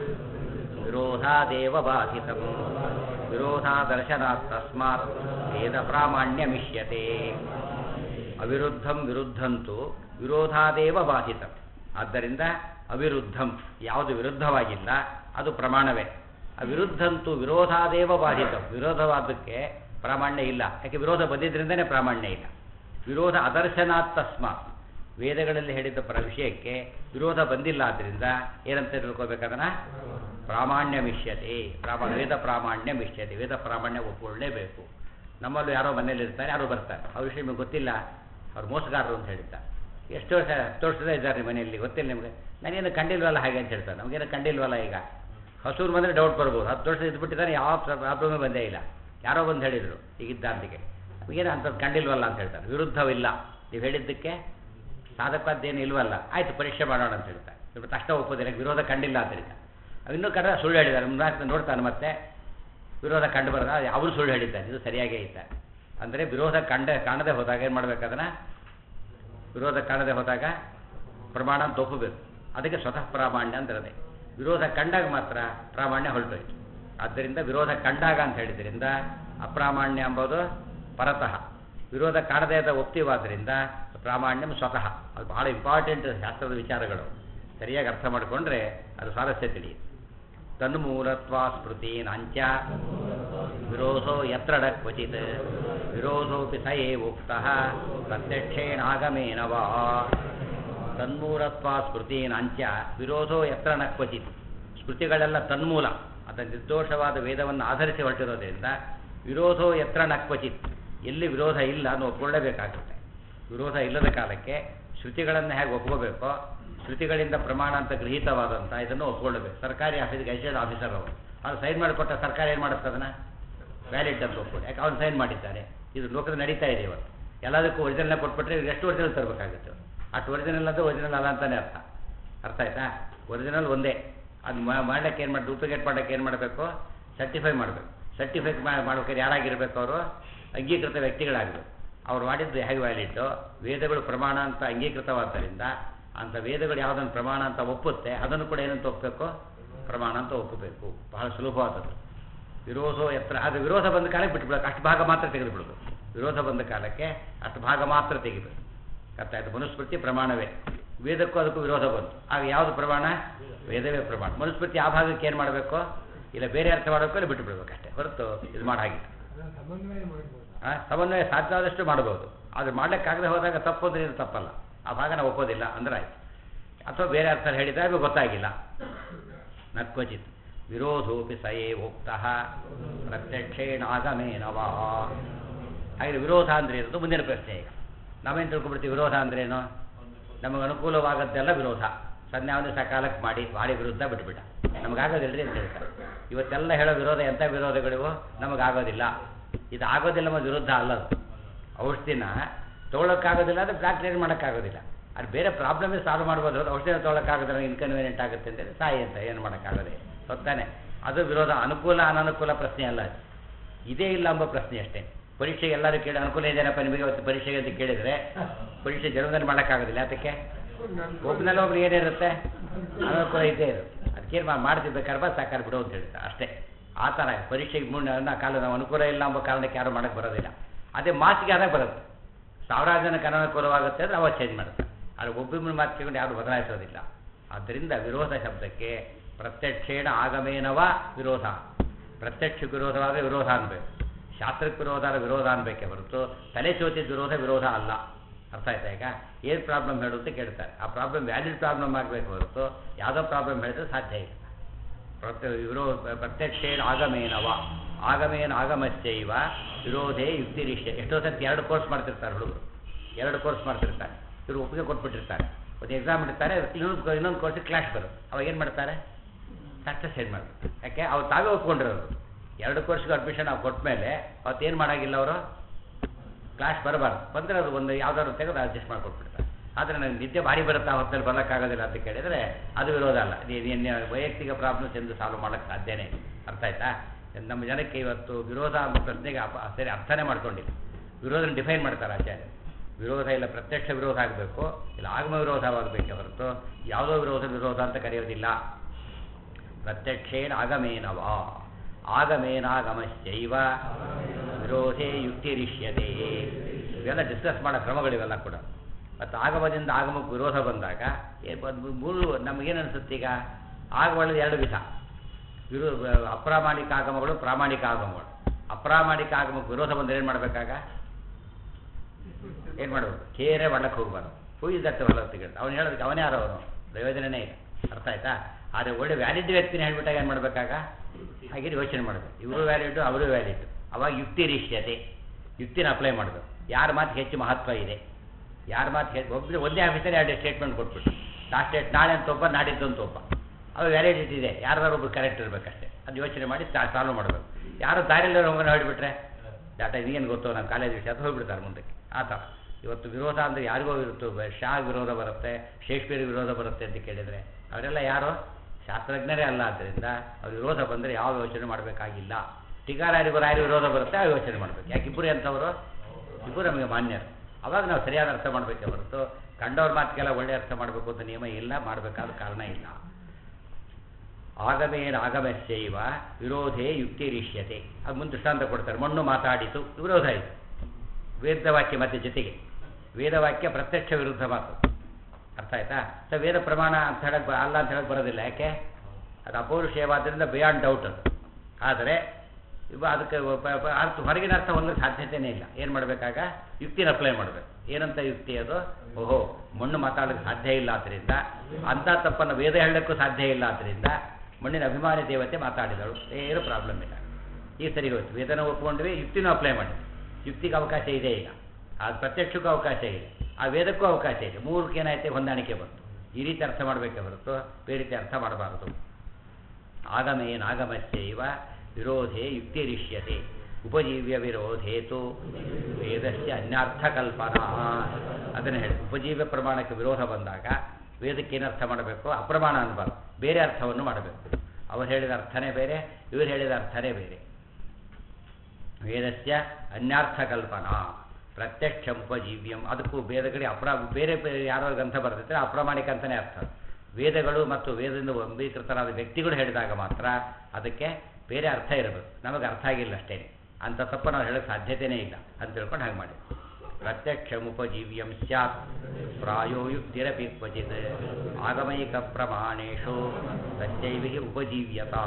ವಿರೋಧಾದೇವ ಬಾಧಿತಂ ವಿರೋಧಾದರ್ಶನಾತ್ ತಸ್ಮಾತ್ ವೇದ ಪ್ರಾಮಾಣ್ಯ ಮಿಷ್ಯತೆ ಅವಿರುದ್ಧಂ ವಿರುದ್ಧಂತು ವಿರೋಧಾದೇವ ಬಾಧಿತಂ ಆದ್ದರಿಂದ ಅವಿರುದ್ಧಂ ಯಾವುದು ವಿರುದ್ಧವಾಗಿಲ್ಲ ಅದು ಪ್ರಮಾಣವೇ ಅವಿರುದ್ಧಂತು ವಿರೋಧಾದೇವ ಬಾಧಿತಂ ವಿರೋಧವಾದಕ್ಕೆ ಪ್ರಾಮಾಣ್ಯ ಇಲ್ಲ ಯಾಕೆ ವಿರೋಧ ಬಂದಿದ್ದರಿಂದನೇ ಪ್ರಾಮಾಣ್ಯ ಇಲ್ಲ ವಿರೋಧ ಅದರ್ಶನಾತ್ ತಸ್ಮಾತ್ ವೇದಗಳಲ್ಲಿ ಹೇಳಿದ್ದ ಪ್ರ ವಿಷಯಕ್ಕೆ ವಿರೋಧ ಬಂದಿಲ್ಲ ಆದ್ದರಿಂದ ಏನಂತ ತಿಳ್ಕೊಬೇಕದನ್ನ ಪ್ರಾಮಾಣ್ಯ ಮಿಷ್ಯತೆ ಪ್ರಾಮಾಣ್ಯ ವೇದ ಪ್ರಾಮಾಣ್ಯ ಮಿಷ್ಯತೆ ವೇದ ಪ್ರಾಮಾಣ್ಯ ಒಪ್ಪಿಕೊಳ್ಳೇಬೇಕು ನಮ್ಮಲ್ಲೂ ಯಾರೋ ಮನೇಲಿ ಇರ್ತಾರೆ ಯಾರೋ ಬರ್ತಾರೆ ಅವ್ರ ವಿಷಯ ನಿಮಗೆ ಗೊತ್ತಿಲ್ಲ ಅವ್ರು ಮೋಸಗಾರರು ಅಂತ ಹೇಳಿದ್ದಾರೆ ಎಷ್ಟು ವರ್ಷ ಹತ್ತು ವರ್ಷದ ಇದ್ದಾರೆ ಮನೆಯಲ್ಲಿ ಗೊತ್ತಿಲ್ಲ ನಿಮಗೆ ನಾನೇನು ಕಂಡಿಲ್ವಲ್ಲ ಹಾಗೆ ಅಂತ ಹೇಳ್ತಾರೆ ನಮಗೇನು ಕಂಡಿಲ್ವಲ್ಲ ಈಗ ಹಸೂರು ಬಂದರೆ ಡೌಟ್ ಬರ್ಬೋದು ಹತ್ತು ವರ್ಷ ಇದ್ಬಿಟ್ಟಿದ್ದಾರೆ ಯಾವ ಪ್ರಾಬ್ಲಮೇ ಬಂದೇ ಇಲ್ಲ ಯಾರೋ ಬಂದು ಹೇಳಿದರು ಈಗ ಸಿದ್ಧಾಂತಿಗೆ ಏನು ಅಂಥದ್ದು ಕಂಡಿಲ್ವಲ್ಲ ಅಂತ ಹೇಳ್ತಾರೆ ವಿರುದ್ಧವಿಲ್ಲ ನೀವು ಹೇಳಿದ್ದಕ್ಕೆ ಸಾಧಕವಾದ್ದೇನು ಇಲ್ವಲ್ಲ ಆಯಿತು ಪರೀಕ್ಷೆ ಮಾಡೋಣ ಅಂತ ಹೇಳ್ತಾರೆ ಇವ್ರು ತಕ್ಷಣ ಒಪ್ಪೋದಿಲ್ಲ ವಿರೋಧ ಕಂಡಿಲ್ಲ ಅಂತ ಹೇಳ್ತಾರೆ ಅವ್ ಇನ್ನೂ ಕಡೆ ಸುಳ್ಳು ಹೇಳಿದ್ದಾರೆ ಮುಂದಾಗ್ತಾ ನೋಡ್ತಾನೆ ಮತ್ತೆ ವಿರೋಧ ಕಂಡು ಬರೋದ ಅವರು ಸುಳ್ಳು ಹೇಳಿದ್ದಾರೆ ಇದು ಸರಿಯಾಗೇ ಇದ್ದಾರೆ ಅಂದರೆ ವಿರೋಧ ಕಂಡ ಕಾಣದೆ ಹೋದಾಗ ಏನು ಮಾಡ್ಬೇಕದನ್ನ ವಿರೋಧ ಕಾಣದೆ ಹೋದಾಗ ಪ್ರಮಾಣ ಅಂತ ಒಪ್ಪಬೇಕು ಅದಕ್ಕೆ ಸ್ವತಃ ಪ್ರಾಮಾಣ್ಯ ಅಂತಿರದೆ ವಿರೋಧ ಕಂಡಾಗ ಮಾತ್ರ ಪ್ರಾಮಾಣ್ಯ ಹೊರಟೋಯ್ತು ಆದ್ದರಿಂದ ವಿರೋಧ ಕಂಡಾಗ ಅಂತ ಹೇಳಿದ್ರಿಂದ ಅಪ್ರಾಮಾಣ್ಯ ಎಂಬುದು ಪರತಃ ವಿರೋಧ ಕಾಣದೇ ಇದ್ದ ಒಪ್ತೀವಾದ್ದರಿಂದ ಪ್ರಾಮಾಣ್ಯಂ ಸ್ವತಃ ಅದು ಬಹಳ ಇಂಪಾರ್ಟೆಂಟ್ ಶಾಸ್ತ್ರದ ವಿಚಾರಗಳು ಸರಿಯಾಗಿ ಅರ್ಥ ಮಾಡಿಕೊಂಡ್ರೆ ಅದು ಸ್ವಾರಸ್ಯ ತಿಳಿಯುತ್ತೆ ತನ್ಮೂಲತ್ವ ಸ್ಮೃತೀನಾಂಚ ವಿರೋಧೋ ಯತ್ರಡ ಕ್ವಚಿತ್ ವಿರೋಧೋಪಿ ಸ ಏವೋಕ್ತಃ ಪ್ರತ್ಯಕ್ಷೇಣಾಗಮೇನ ವಾ ತನ್ಮೂಲತ್ವ ಸ್ಮೃತೀನಾಂಚ ವಿರೋಧೋ ಯತ್ರ ನ ಕ್ವಚಿತ್ ಸ್ಮೃತಿಗಳೆಲ್ಲ ತನ್ಮೂಲ ಅದರ ನಿರ್ದೋಷವಾದ ವೇದವನ್ನು ಆಧರಿಸಿ ಹೊರಟಿರೋದ್ರಿಂದ ವಿರೋಧೋ ಯತ್ರ ನ ಕ್ವಚಿತ್ ಎಲ್ಲಿ ವಿರೋಧ ಇಲ್ಲ ಅನ್ನೋ ಒಪ್ಕೊಳ್ಳೇಬೇಕಾಗುತ್ತೆ ವಿರೋಧ ಇಲ್ಲದ ಕಾಲಕ್ಕೆ ಶ್ರುತಿಗಳನ್ನು ಹೇಗೆ ಒಪ್ಕೋಬೇಕೋ ಶ್ರುತಿಗಳಿಂದ ಪ್ರಮಾಣ ಅಂತ ಗೃಹೀತವಾದಂಥ ಇದನ್ನು ಒಪ್ಕೊಳ್ಳಬೇಕು ಸರ್ಕಾರಿ ಆಫೀಸ್ ಗೆಜೆಟ್ ಆಫೀಸರ್ ಅವರು ಅವ್ರು ಸೈನ್ ಮಾಡಿಕೊಟ್ಟ ಸರ್ಕಾರ ಏನು ಮಾಡುತ್ತೆ ಅದನ್ನು ವ್ಯಾಲಿಡ್ ಅಂತ ಒಪ್ಕೊಂಡು ಯಾಕೆ ಅವ್ನು ಸೈನ್ ಮಾಡಿದ್ದಾನೆ ಇದು ಲೋಕದ ನಡೀತಾ ಇದೆ ಇವತ್ತು ಎಲ್ಲದಕ್ಕೂ ಒರಿಜಿನಲ್ ಕೊಟ್ಬಿಟ್ರೆ ಇವ್ರು ಎಷ್ಟು ಒರಿಜಿನಲ್ ತರಬೇಕಾಗುತ್ತೆ ಅಷ್ಟು ಒರಿಜಿನಲ್ ಅಂದರೆ ಒರಿಜಿನಲ್ ಅಲ್ಲ ಅಂತಲೇ ಅರ್ಥ ಅರ್ಥ ಆಯ್ತಾ ಒರಿಜಿನಲ್ ಒಂದೇ ಅದು ಮಾಡಕ್ಕೆ ಏನು ಮಾಡಿ ಡೂಪ್ಲಿಕೇಟ್ ಮಾಡೋಕ್ಕೆ ಏನು ಮಾಡಬೇಕು ಸರ್ಟಿಫೈ ಮಾಡಬೇಕು ಸರ್ಟಿಫೈ ಮಾಡ್ಬೇಕಾದ್ರೆ ಯಾರಾಗಿರ್ಬೇಕು ಅವರು ಅಂಗೀಕೃತ ವ್ಯಕ್ತಿಗಳಾಗಬೇಕು ಅವ್ರು ಮಾಡಿದ್ದು ಹೇಗೆ ವ್ಯಾಲಿಡ್ಡು ವೇದಗಳು ಪ್ರಮಾಣ ಅಂತ ಅಂಗೀಕೃತವಾದ್ದರಿಂದ ಅಂಥ ವೇದಗಳು ಯಾವುದನ್ನು ಪ್ರಮಾಣ ಅಂತ ಒಪ್ಪುತ್ತೆ ಅದನ್ನು ಕೂಡ ಏನಂತ ಒಪ್ಪಬೇಕು ಪ್ರಮಾಣ ಅಂತ ಒಪ್ಪಬೇಕು ಬಹಳ ಸುಲಭವಾದದ್ದು ವಿರೋಧ ಎತ್ತರ ಅದು ವಿರೋಧ ಬಂದ ಕಾಲಕ್ಕೆ ಬಿಟ್ಬಿಡಬೇಕು ಅಷ್ಟು ಭಾಗ ಮಾತ್ರ ತೆಗೆದುಬಿಡೋದು ವಿರೋಧ ಬಂದ ಕಾಲಕ್ಕೆ ಅಷ್ಟು ಭಾಗ ಮಾತ್ರ ತೆಗಿಬೇಕು ಅರ್ಥ ಆಯ್ತು ಮನುಸ್ಮೃತಿ ಪ್ರಮಾಣವೇ ವೇದಕ್ಕೂ ಅದಕ್ಕೂ ವಿರೋಧ ಬಂತು ಆಗ ಯಾವುದು ಪ್ರಮಾಣ ವೇದವೇ ಪ್ರಮಾಣ ಮನುಸ್ಮೃತಿ ಆ ಭಾಗಕ್ಕೆ ಏನು ಮಾಡಬೇಕು ಇಲ್ಲ ಬೇರೆ ಅರ್ಥ ಮಾಡಬೇಕು ಇಲ್ಲ ಬಿಟ್ಟು ಬಿಡ್ಬೇಕು ಅಷ್ಟೇ ಹೊರತು ಇದು ಮಾಡಾಗಿಲ್ಲ ಸಮನ್ವಯ ಮಾಡ್ಬೋದು ಆ, ಸಮನ್ವಯ ಸಾಧ್ಯವಾದಷ್ಟು ಮಾಡ್ಬೋದು ಆದರೆ ಮಾಡ್ಲಿಕ್ಕಾಗದೆ ಹೋದಾಗ ತಪ್ಪೋದ್ರೆ ಇದು ತಪ್ಪಲ್ಲ ಆ ಭಾಗ ನಾವು ಒಪ್ಪೋದಿಲ್ಲ ಅಂದ್ರೆ ಆಯ್ತು ಅಥವಾ ಬೇರೆ ಅರ್ಥ ಹೇಳಿದಾಗ ಗೊತ್ತಾಗಿಲ್ಲ ನಕ್ವಚಿತ್ ವಿರೋಧೋಪಿ ಸ ಏವೋಕ್ತಃ ಪ್ರತ್ಯಕ್ಷೇಣ ಆಗಮೇನ ವಾ ಹಾಗೆ ವಿರೋಧ ಅಂದ್ರೆ ಇರೋದು ಮುಂದಿನ ಪ್ರಶ್ನೆ ಈಗ ನಾವೇನು ತಿಳ್ಕೊಬಿಡ್ತೀವಿ ವಿರೋಧ ಅಂದ್ರೇನು ನಮಗೆ ಅನುಕೂಲವಾಗದ್ದೆಲ್ಲ ವಿರೋಧ ಸಂಧ್ಯಾವನೆ ಸಕಾಲಕ್ಕೆ ಮಾಡಿ ಭಾರಿ ವಿರುದ್ಧ ಬಿಟ್ಬಿಟ್ಟ ನಮಗಾಗೋದಿಲ್ಲರಿ ಅಂತ ಹೇಳ್ತಾರೆ ಇವತ್ತೆಲ್ಲ ಹೇಳೋ ವಿರೋಧ ಎಂಥ ವಿರೋಧಗಳಿವು ನಮಗಾಗೋದಿಲ್ಲ ಇದು ಆಗೋದಿಲ್ಲ ಮತ್ತು ವಿರುದ್ಧ ಅಲ್ಲ ಅದು ಔಷಧಿನ ತೊಗೊಳಕ್ಕಾಗೋದಿಲ್ಲ ಅಂದರೆ ಡಾಕ್ಟ್ರ್ ಏನು ಮಾಡೋಕ್ಕಾಗೋದಿಲ್ಲ ಅದು ಬೇರೆ ಪ್ರಾಬ್ಲಮ್ ಸಾಲ್ವ್ ಮಾಡ್ಬೋದು ಔಷಧಿನ ತೊಗೊಳಕ್ಕಾಗೋದಿಲ್ಲ ಇನ್ಕನ್ವೀನಿಯಂಟ್ ಆಗುತ್ತೆ ಅಂತೇಳಿ ಸಾಯಿ ಅಂತ ಏನು ಮಾಡೋಕ್ಕಾಗೋದೆ ಗೊತ್ತಾನೆ ಅದು ವಿರೋಧ ಅನುಕೂಲ ಅನನುಕೂಲ ಪ್ರಶ್ನೆ ಅಲ್ಲ ಅದು ಇದೇ ಇಲ್ಲ ಎಂಬ ಪ್ರಶ್ನೆ ಅಷ್ಟೇ ಪರೀಕ್ಷೆಗೆ ಎಲ್ಲರೂ ಕೇಳಿ ಅನುಕೂಲ ಇದೆಯಪ್ಪ ನಿಮಗೆ ಇವತ್ತು ಪರೀಕ್ಷೆಗೆ ಅಂತ ಕೇಳಿದರೆ ಪರೀಕ್ಷೆ ಜನ್ಮದಲ್ಲಿ ಮಾಡೋಕ್ಕಾಗೋದಿಲ್ಲ ಅದಕ್ಕೆ ಒಬ್ಬನಲ್ಲಿ ಒಬ್ರು ಏನಿರುತ್ತೆ ಅನುಕೂಲ ಇದ್ದೇ ಇರುತ್ತೆ ಅದಕ್ಕೇನು ಮಾಡ್ತಿರ್ಬೇಕಾದ್ರೆ ಬಾ ಸಾಕಾರ ಬಿಡು ಅಂತ ಹೇಳ್ತಾರೆ ಅಷ್ಟೇ ಆ ಥರ ಪರೀಕ್ಷೆಗೆ ಮುನ್ನ ಅನ್ನೋ ಕಾಲ ನಾವು ಅನುಕೂಲ ಇಲ್ಲ ಎಂಬ ಕಾರಣಕ್ಕೆ ಯಾರು ಮಾಡೋಕ್ಕೆ ಬರೋದಿಲ್ಲ ಅದೇ ಮಾತಿಗೆ ಆದಾಗ ಬರುತ್ತೆ ಸಾವಿರಾರು ಜನಕ್ಕೆ ಅನನುಕೂಲವಾಗುತ್ತೆ ಅಂದರೆ ಅವಾಗ ಚೇಂಜ್ ಮಾಡುತ್ತೆ ಆದರೆ ಒಬ್ಬೊಬ್ಬರು ಮಾತು ಕೇಳ್ಕೊಂಡು ಯಾರು ಬದಲಾಯಿಸೋದಿಲ್ಲ ಆದ್ದರಿಂದ ವಿರೋಧ ಶಬ್ದಕ್ಕೆ ಪ್ರತ್ಯಕ್ಷೇಣ ಆಗಮೇನವ ವಿರೋಧ ಪ್ರತ್ಯಕ್ಷ ವಿರೋಧವಾದರೆ ವಿರೋಧ ಅನ್ಬೇಕು ಶಾಸ್ತ್ರಕ್ಕೆ ವಿರೋಧ ಆದ್ರೆ ವಿರೋಧ ಅನ್ಬೇಕೇ ಹೊರತು ತಲೆ ಚೋತಿದ ವಿರೋಧ ವಿರೋಧ ಅಲ್ಲ ಅರ್ಥ ಆಯ್ತಾ ಈಗ ಏನು ಪ್ರಾಬ್ಲಮ್ ಹೇಳು ಅಂತ ಕೇಳ್ತಾರೆ ಆ ಪ್ರಾಬ್ಲಮ್ ವ್ಯಾಲಿಡ್ ಪ್ರಾಬ್ಲಮ್ ಆಗಬೇಕು ಹೊರತು ಯಾವುದೋ ಪ್ರಾಬ್ಲಮ್ ಹೇಳಿದ್ರೆ ಸಾಧ್ಯ ಇಲ್ಲ ಪ್ರತ್ಯ ವಿರೋ ಪ್ರತ್ಯಕ್ಷೇಣ ಆಗಮೇನವ ಆಗಮೇನ ಆಗಮಶ್ಚೈವ ವಿರೋಧೇ ಯುಕ್ತಿರಿಷ್ಯ ಎಷ್ಟೋ ಸರ್ತಿ ಎರಡು ಕೋರ್ಸ್ ಮಾಡ್ತಿರ್ತಾರೆ ಹುಡುಗರು ಎರಡು ಕೋರ್ಸ್ ಮಾಡ್ತಿರ್ತಾರೆ ಇವರು ಒಪ್ಪಿಗೆ ಕೊಟ್ಬಿಟ್ಟಿರ್ತಾರೆ ಒಂದು ಎಕ್ಸಾಮ್ ಇಡ್ತಾರೆ ಇನ್ನೊಂದು ಇನ್ನೊಂದು ಕೋರ್ಸಿಗೆ ಕ್ಲಾಸ್ ಬರುತ್ತೆ ಅವಾಗ ಏನು ಮಾಡ್ತಾರೆ ಸಕ್ಸಸ್ ಏನು ಮಾಡ್ತಾರೆ ಯಾಕೆ ಅವ್ರು ತಾವೇ ಒಪ್ಕೊಂಡಿರೋರು ಎರಡು ಕೋರ್ಸ್ಗೆ ಅಡ್ಮಿಷನ್ ನಾವು ಕೊಟ್ಟ ಮೇಲೆ ಅವತ್ತು ಏನು ಮಾಡೋಂಗಿಲ್ಲ ಅವರು ಕ್ಲಾಸ್ ಬರಬಾರ್ದು ಬಂದರೆ ಅದು ಒಂದು ಯಾವ್ದಾದ್ರು ತೆಗೆದು ಅಡ್ಜಸ್ಟ್ ಮಾಡಿಕೊಟ್ಬಿಡ್ತಾರೆ ಆದರೆ ನನಗೆ ನಿದ್ದೆ ಭಾರಿ ಬರುತ್ತೆ ಆ ಹೊತ್ತಲ್ಲಿ ಬರೋಕ್ಕಾಗೋದಿಲ್ಲ ಅಂತ ಕೇಳಿದರೆ ಅದು ವಿರೋಧ ಅಲ್ಲ ಇದು ಇನ್ನು ವೈಯಕ್ತಿಕ ಪ್ರಾಬ್ಲಮ್ಸ್ ಎಂದು ಸಾಲ್ವ್ ಮಾಡೋಕ್ಕೆ ಸಾಧ್ಯನೇ ಇಲ್ಲ. ಅರ್ಥ ಆಯ್ತಾ ನಮ್ಮ ಜನಕ್ಕೆ ಇವತ್ತು ವಿರೋಧ ಅನ್ನೋ ಪ್ರಶ್ನೆಗೆ ಅಪ ಸರಿ ಅರ್ಥನೇ ಮಾಡ್ಕೊಂಡಿಲ್ಲ ವಿರೋಧನ ಡಿಫೈನ್ ಮಾಡ್ತಾರೆ ಆಚಾರ್ಯ ವಿರೋಧ ಇಲ್ಲ ಪ್ರತ್ಯಕ್ಷ ವಿರೋಧ ಆಗಬೇಕು ಇಲ್ಲ ಆಗಮ ವಿರೋಧವಾಗಬೇಕೆ ಹೊರತು ಯಾವುದೋ ವಿರೋಧ ವಿರೋಧ ಅಂತ ಕರೆಯೋದಿಲ್ಲ ಪ್ರತ್ಯಕ್ಷೇಣ ಆಗಮೇನವಾ ಆಗಮೇನಾಗಮಶ್ಚೈವ ವಿರೋಧೇ ಯುಕ್ತಿರಿಷ್ಯತೆ ಇವೆಲ್ಲ ಡಿಸ್ಕಸ್ ಮಾಡೋ ಕ್ರಮಗಳಿವೆಲ್ಲ ಕೂಡ ಮತ್ತು ಆಗಮದಿಂದ ಆಗಮಕ್ಕೆ ವಿರೋಧ ಬಂದಾಗ ಏ- ಒಂದು ಮೂರು ನಮಗೇನು ಅನಿಸುತ್ತೆ ಈಗ ಆಗಮಗಳಲ್ಲಿ ಎರಡು ವಿಧ ವಿರೋ ಅಪ್ರಾಮಾಣಿಕ ಆಗಮಗಳು ಪ್ರಾಮಾಣಿಕ ಆಗಮಗಳು ಅಪ್ರಾಮಾಣಿಕ ಆಗಮಕ್ಕೆ ವಿರೋಧ ಬಂದರೆ ಏನು ಮಾಡಬೇಕಾಗ ಏನು ಮಾಡಬೇಕು ಕೇರೆ ಮಾಡಕ್ಕೆ ಹೋಗ್ಬಾರ್ದು ಹೂಯಿಸ್ ದಟ್ ಹೊಲತ್ತಿಗೆ ಅವನು ಹೇಳೋದಕ್ಕೆ ಅವನೇ ಯಾರು ಅವನು ಪ್ರಯೋಜನನೇ ಇಲ್ಲ ಅರ್ಥ ಆಯ್ತಾ ಆದರೆ ಒಳ್ಳೆ ವ್ಯಾಲಿಡ್ ವ್ಯಕ್ತಿನ ಹೇಳ್ಬಿಟ್ಟಾಗ ಏನು ಮಾಡಬೇಕಾಗ ಹಾಗೆ ಯೋಚನೆ ಮಾಡಬೇಕು ಇವರು ವ್ಯಾಲಿಡ್ ಅವರು ವ್ಯಾಲಿಡ್ ಅವಾಗ ಯುಕ್ತಿ ರೀಷ್ಯತೆ ಯುಕ್ತಿನ ಅಪ್ಲೈ ಮಾಡಬೇಕು ಯಾರ ಮಾತು ಹೆಚ್ಚು ಮಹತ್ವ ಇದೆ ಯಾರ ಮಾತು ಹೆಚ್ಚು ಒಬ್ಬರು ಒಂದೇ ಆಫೀಸಲ್ಲಿ ಎರಡು ಸ್ಟೇಟ್ಮೆಂಟ್ ಕೊಟ್ಬಿಟ್ಟು ಲಾಸ್ಟ್ ಡೇಟ್ ನಾಳೆ ಅಂತ ಒಬ್ಬ ನಾಡಿದ್ದು ಅಂತ ಒಬ್ಬ ಅವು ವ್ಯಾಲಿಡಿಟಿ ಇದೆ ಯಾರ್ದಾರು ಒಬ್ರು ಕರೆಕ್ಟ್ ಇರಬೇಕಷ್ಟೇ ಅದು ಯೋಚನೆ ಮಾಡಿ ಸಾಲ್ವ್ ಮಾಡಬೇಕು ಯಾರು ದಾರಿಯಲ್ಲಿ ಹೋಗೋಣ ಹೇಳಿಬಿಟ್ರೆ ದಾಟ ನೀನು ಗೊತ್ತು ನಮ್ಮ ಕಾಲೇಜ್ ವಿಷಯ ಅದು ಹೋಗ್ಬಿಡ್ತಾರೆ ಮುಂದಕ್ಕೆ ಆ ಥರ ಇವತ್ತು ವಿರೋಧ ಅಂದರೆ ಯಾರಿಗೋ ಇರುತ್ತೆ ಶಾ ವಿರೋಧ ಬರುತ್ತೆ ಶೇಕ್ಸ್ಪಿಯರ್ ವಿರೋಧ ಬರುತ್ತೆ ಅಂತ ಕೇಳಿದರೆ ಅವರೆಲ್ಲ ಯಾರು ಶಾಸ್ತ್ರಜ್ಞರೇ ಅಲ್ಲ ಆದ್ದರಿಂದ ಅವ್ರ ವಿರೋಧ ಬಂದರೆ ಯಾವ ಯೋಚನೆ ಮಾಡಬೇಕಾಗಿಲ್ಲ ಟೀಕಾರಾಯರಿಗೂ ರಾಯರು ವಿರೋಧ ಬರುತ್ತೆ ಆ ಯೋಚನೆ ಮಾಡಬೇಕು ಯಾಕೆ ಇಬ್ಬರು ಎಂಥವರು ಇಬ್ಬರು ನಮಗೆ ಮಾನ್ಯರು ಅವಾಗ ನಾವು ಸರಿಯಾದ ಅರ್ಥ ಮಾಡಬೇಕೆ ಹೊರತು ಕಂಡವ್ರ ಮಾತಿಗೆಲ್ಲ ಒಳ್ಳೆ ಅರ್ಥ ಮಾಡಬೇಕು ಅಂತ ನಿಯಮ ಇಲ್ಲ ಮಾಡಬೇಕಾದ ಕಾರಣ ಇಲ್ಲ ಆಗಮೇನ ಆಗಮಸ್ಯೈವ ವಿರೋಧೇ ಯುಕ್ತಿರಿಷ್ಯತೆ ಅದು ಮುಂದೆ ದೃಷ್ಟಾಂತ ಕೊಡ್ತಾರೆ ಮಣ್ಣು ಮಾತಾಡಿತು ವಿರೋಧ ಆಯಿತು ವೇದವಾಕ್ಯ ಮತ್ತೆ ಜೊತೆಗೆ ವೇದವಾಕ್ಯ ಪ್ರತ್ಯಕ್ಷ ವಿರುದ್ಧ ಮಾತು ಅರ್ಥ ಆಯ್ತಾ ಸೊ ವೇದ ಪ್ರಮಾಣ ಅಂತ ಹೇಳಕ್ಕೆ ಅಲ್ಲ ಅಂತ ಹೇಳಕ್ಕೆ ಬರೋದಿಲ್ಲ ಯಾಕೆ ಅದು ಅಪೌರುಷೇಯವಾದ್ದರಿಂದ ಬಿಯಾಂಡ್ ಡೌಟ್ ಅದು ಆದರೆ ಇವ ಅದಕ್ಕೆ ಪ- ಪ- ಅರ್ಥ ಹೊರಗಿನ ಅರ್ಥ ಹೊಂದಕ್ಕೆ ಸಾಧ್ಯತೆಯೇ ಇಲ್ಲ ಏನು ಮಾಡಬೇಕಾಗ ಯುಕ್ತಿನ ಅಪ್ಲೈ ಮಾಡಬೇಕು ಏನಂತ ಯುಕ್ತಿ ಅದು ಓಹೋ ಮಣ್ಣು ಮಾತಾಡೋಕ್ಕೆ ಸಾಧ್ಯ ಇಲ್ಲ ಆದ್ದರಿಂದ ಅಂಥ ತಪ್ಪನ್ನು ವೇದ ಹೇಳೋಕ್ಕೂ ಸಾಧ್ಯ ಇಲ್ಲ ಆದ್ದರಿಂದ ಮಣ್ಣಿನ ಅಭಿಮಾನಿ ದೇವತೆ ಮಾತಾಡಿದಳು ಏನು ಪ್ರಾಬ್ಲಮ್ ಇಲ್ಲ ಈ ಸರಿ ಹೋಯ್ತು ವೇದನ ಒಪ್ಕೊಂಡ್ವಿ ಯುಕ್ತಿನೂ ಅಪ್ಲೈ ಮಾಡಿ ಯುಕ್ತಿಗೆ ಅವಕಾಶ ಇದೆ ಈಗ ಅದು ಪ್ರತ್ಯಕ್ಷಕ್ಕೂ ಅವಕಾಶ ಇದೆ ಆ ವೇದಕ್ಕೂ ಅವಕಾಶ ಇದೆ ಮೂರಕ್ಕೆ ಏನಾಯ್ತು ಹೊಂದಾಣಿಕೆ ಬಂತು ಈ ರೀತಿ ಅರ್ಥ ಮಾಡಬೇಕೆ ಹೊರತು ಬೇರೆ ರೀತಿ ಅರ್ಥ ಮಾಡಬಾರದು ಆಗಮೇನ್ ಆಗಮಸ್ಯೈವ ವಿರೋಧೇ ಯುಕ್ತಿರಿಷ್ಯತೆ ಉಪಜೀವ್ಯ ವಿರೋಧೇತು ವೇದಸ್ಯ ಅನ್ಯಾರ್ಥಕಲ್ಪನಾ ಅದನ್ನು ಹೇಳಿ ಉಪಜೀವ್ಯ ಪ್ರಮಾಣಕ್ಕೆ ವಿರೋಧ ಬಂದಾಗ ವೇದಕ್ಕೆ ಏನು ಅರ್ಥ ಮಾಡಬೇಕು ಅಪ್ರಮಾಣ ಅನ್ಬಾರ್ದು ಬೇರೆ ಅರ್ಥವನ್ನು ಮಾಡಬೇಕು ಅವರು ಹೇಳಿದ ಅರ್ಥನೇ ಬೇರೆ ಇವರು ಹೇಳಿದ ಅರ್ಥನೇ ಬೇರೆ ವೇದಸ್ಯ ಅನ್ಯಾರ್ಥಕಲ್ಪನಾ ಪ್ರತ್ಯಕ್ಷ ಉಪಜೀವ್ಯಂ ಅದಕ್ಕೂ ವೇದಗಳಿಗೆ ಅಪ್ರ ಬೇರೆ ಬೇರೆ ಯಾರೋ ಗ್ರಂಥ ಬರೆದಿದ್ರೆ ಅಪ್ರಾಮಾಣಿಕ ಅಂತಲೇ ಅರ್ಥ ವೇದಗಳು ಮತ್ತು ವೇದದಿಂದ ಅಂಗೀಕೃತರಾದ ವ್ಯಕ್ತಿಗಳು ಹೇಳಿದಾಗ ಮಾತ್ರ ಅದಕ್ಕೆ ಬೇರೆ ಅರ್ಥ ಇರಬೇಕು ನಮಗೆ ಅರ್ಥ ಆಗಿಲ್ಲ ಅಷ್ಟೇ ಅಂಥ ತಪ್ಪು ನಾವು ಹೇಳೋಕ್ಕೆ ಸಾಧ್ಯತೆಯೇ ಇಲ್ಲ ಅಂತ ತಿಳ್ಕೊಂಡು ಹಾಗೆ ಮಾಡಿ ಪ್ರತ್ಯಕ್ಷಮುಪಜೀವ್ಯಂ ಸ್ಯಾತ್ ಪ್ರಾಯೋ ಯುಕ್ತಿರಪಿ ಕ್ವಚಿತ್ ಆಗಮೈಕ ಪ್ರಮಾಣೇಶು ತಚ್ಚೈವಿಗೆ ಉಪಜೀವ್ಯತಾ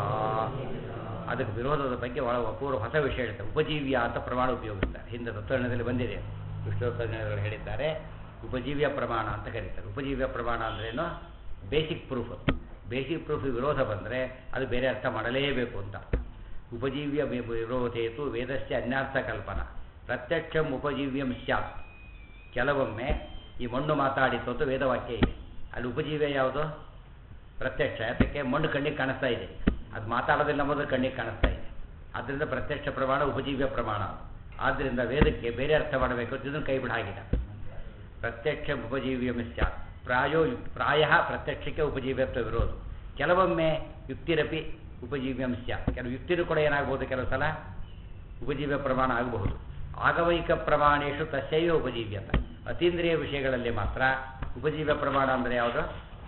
ಅದಕ್ಕೆ ವಿರೋಧದ ಬಗ್ಗೆ ಒಳ ಅಪೂರ್ವ ಹೊಸ ವಿಷಯ ಹೇಳ್ತಾರೆ ಉಪಜೀವ್ಯ ಅಂತ ಪ್ರಮಾಣ ಉಪಯೋಗಿಸ್ತಾರೆ ಹಿಂದೆ ತತ್ವಜ್ಞಾನದಲ್ಲಿ ಬಂದಿದೆ ವಿಷ್ಣು ತಜ್ಞರು ಹೇಳಿದ್ದಾರೆ ಉಪಜೀವ್ಯ ಪ್ರಮಾಣ ಅಂತ ಕರೀತಾರೆ ಉಪಜೀವ್ಯ ಪ್ರಮಾಣ ಅಂದ್ರೇನು ಬೇಸಿಕ್ ಪ್ರೂಫ್ ಬೇಸಿಕ್ ಪ್ರೂಫ್ ವಿರೋಧ ಬಂದರೆ ಅದು ಬೇರೆ ಅರ್ಥ ಮಾಡಲೇಬೇಕು ಅಂತ ಉಪಜೀವ್ಯ ವಿ- ವಿರೋಧೇತು ವೇದಸ್ಯ ಅನ್ಯಾರ್ಥ ಕಲ್ಪನಾ ಪ್ರತ್ಯಕ್ಷಂ ಉಪಜೀವ್ಯಂ ಸ್ಯಾತ್ ಕೆಲವೊಮ್ಮೆ ಈ ಮಣ್ಣು ಮಾತಾಡಿತು ಅಂತ ವೇದವಾಕ್ಯ ಇದೆ ಅಲ್ಲಿ ಉಪಜೀವ್ಯ ಯಾವುದು ಪ್ರತ್ಯಕ್ಷ ಯಾತಕ್ಕೆ ಮಣ್ಣು ಕಣ್ಣಿಗೆ ಕಾಣಿಸ್ತಾ ಇದೆ ಅದು ಮಾತಾಡೋದಿಲ್ಲ ಮೊದಲು ಕಣ್ಣಿಗೆ ಕಾಣಿಸ್ತಾ ಇದೆ ಆದ್ದರಿಂದ ಪ್ರತ್ಯಕ್ಷ ಪ್ರಮಾಣ ಉಪಜೀವ್ಯ ಪ್ರಮಾಣ ಆದ್ದರಿಂದ ವೇದಕ್ಕೆ ಬೇರೆ ಅರ್ಥ ಮಾಡಬೇಕು ಅಂತ ಇದನ್ನು ಕೈ ಬಿಡಾಗಿದೆ ಪ್ರತ್ಯಕ್ಷ ಉಪಜೀವ್ಯಂ ಸ್ಯಾತ್ ಪ್ರಾಯೋ ಯು- ಪ್ರಾಯ ಪ್ರತ್ಯಕ್ಷಕ್ಕೆ ಉಪಜೀವ್ಯತ್ವ ವಿರೋಧ ಕೆಲವೊಮ್ಮೆ ಯುಕ್ತಿರಪಿ ಉಪಜೀವ್ಯಂ ಸ್ಯಾತ್ ಕೆಲವು ಯುಕ್ತಿನೂ ಕೂಡ ಏನಾಗ್ಬೋದು ಕೆಲವು ಸಲ ಉಪಜೀವ್ಯ ಪ್ರಮಾಣ ಆಗಬಹುದು ಆಗವೈಕ ಪ್ರಮಾಣೇಶು ತಸ್ಯೈವ ಉಪಜೀವ್ಯತ ಅತೀಂದ್ರಿಯ ವಿಷಯಗಳಲ್ಲಿ ಮಾತ್ರ ಉಪಜೀವ್ಯ ಪ್ರಮಾಣ ಅಂದರೆ ಯಾವುದು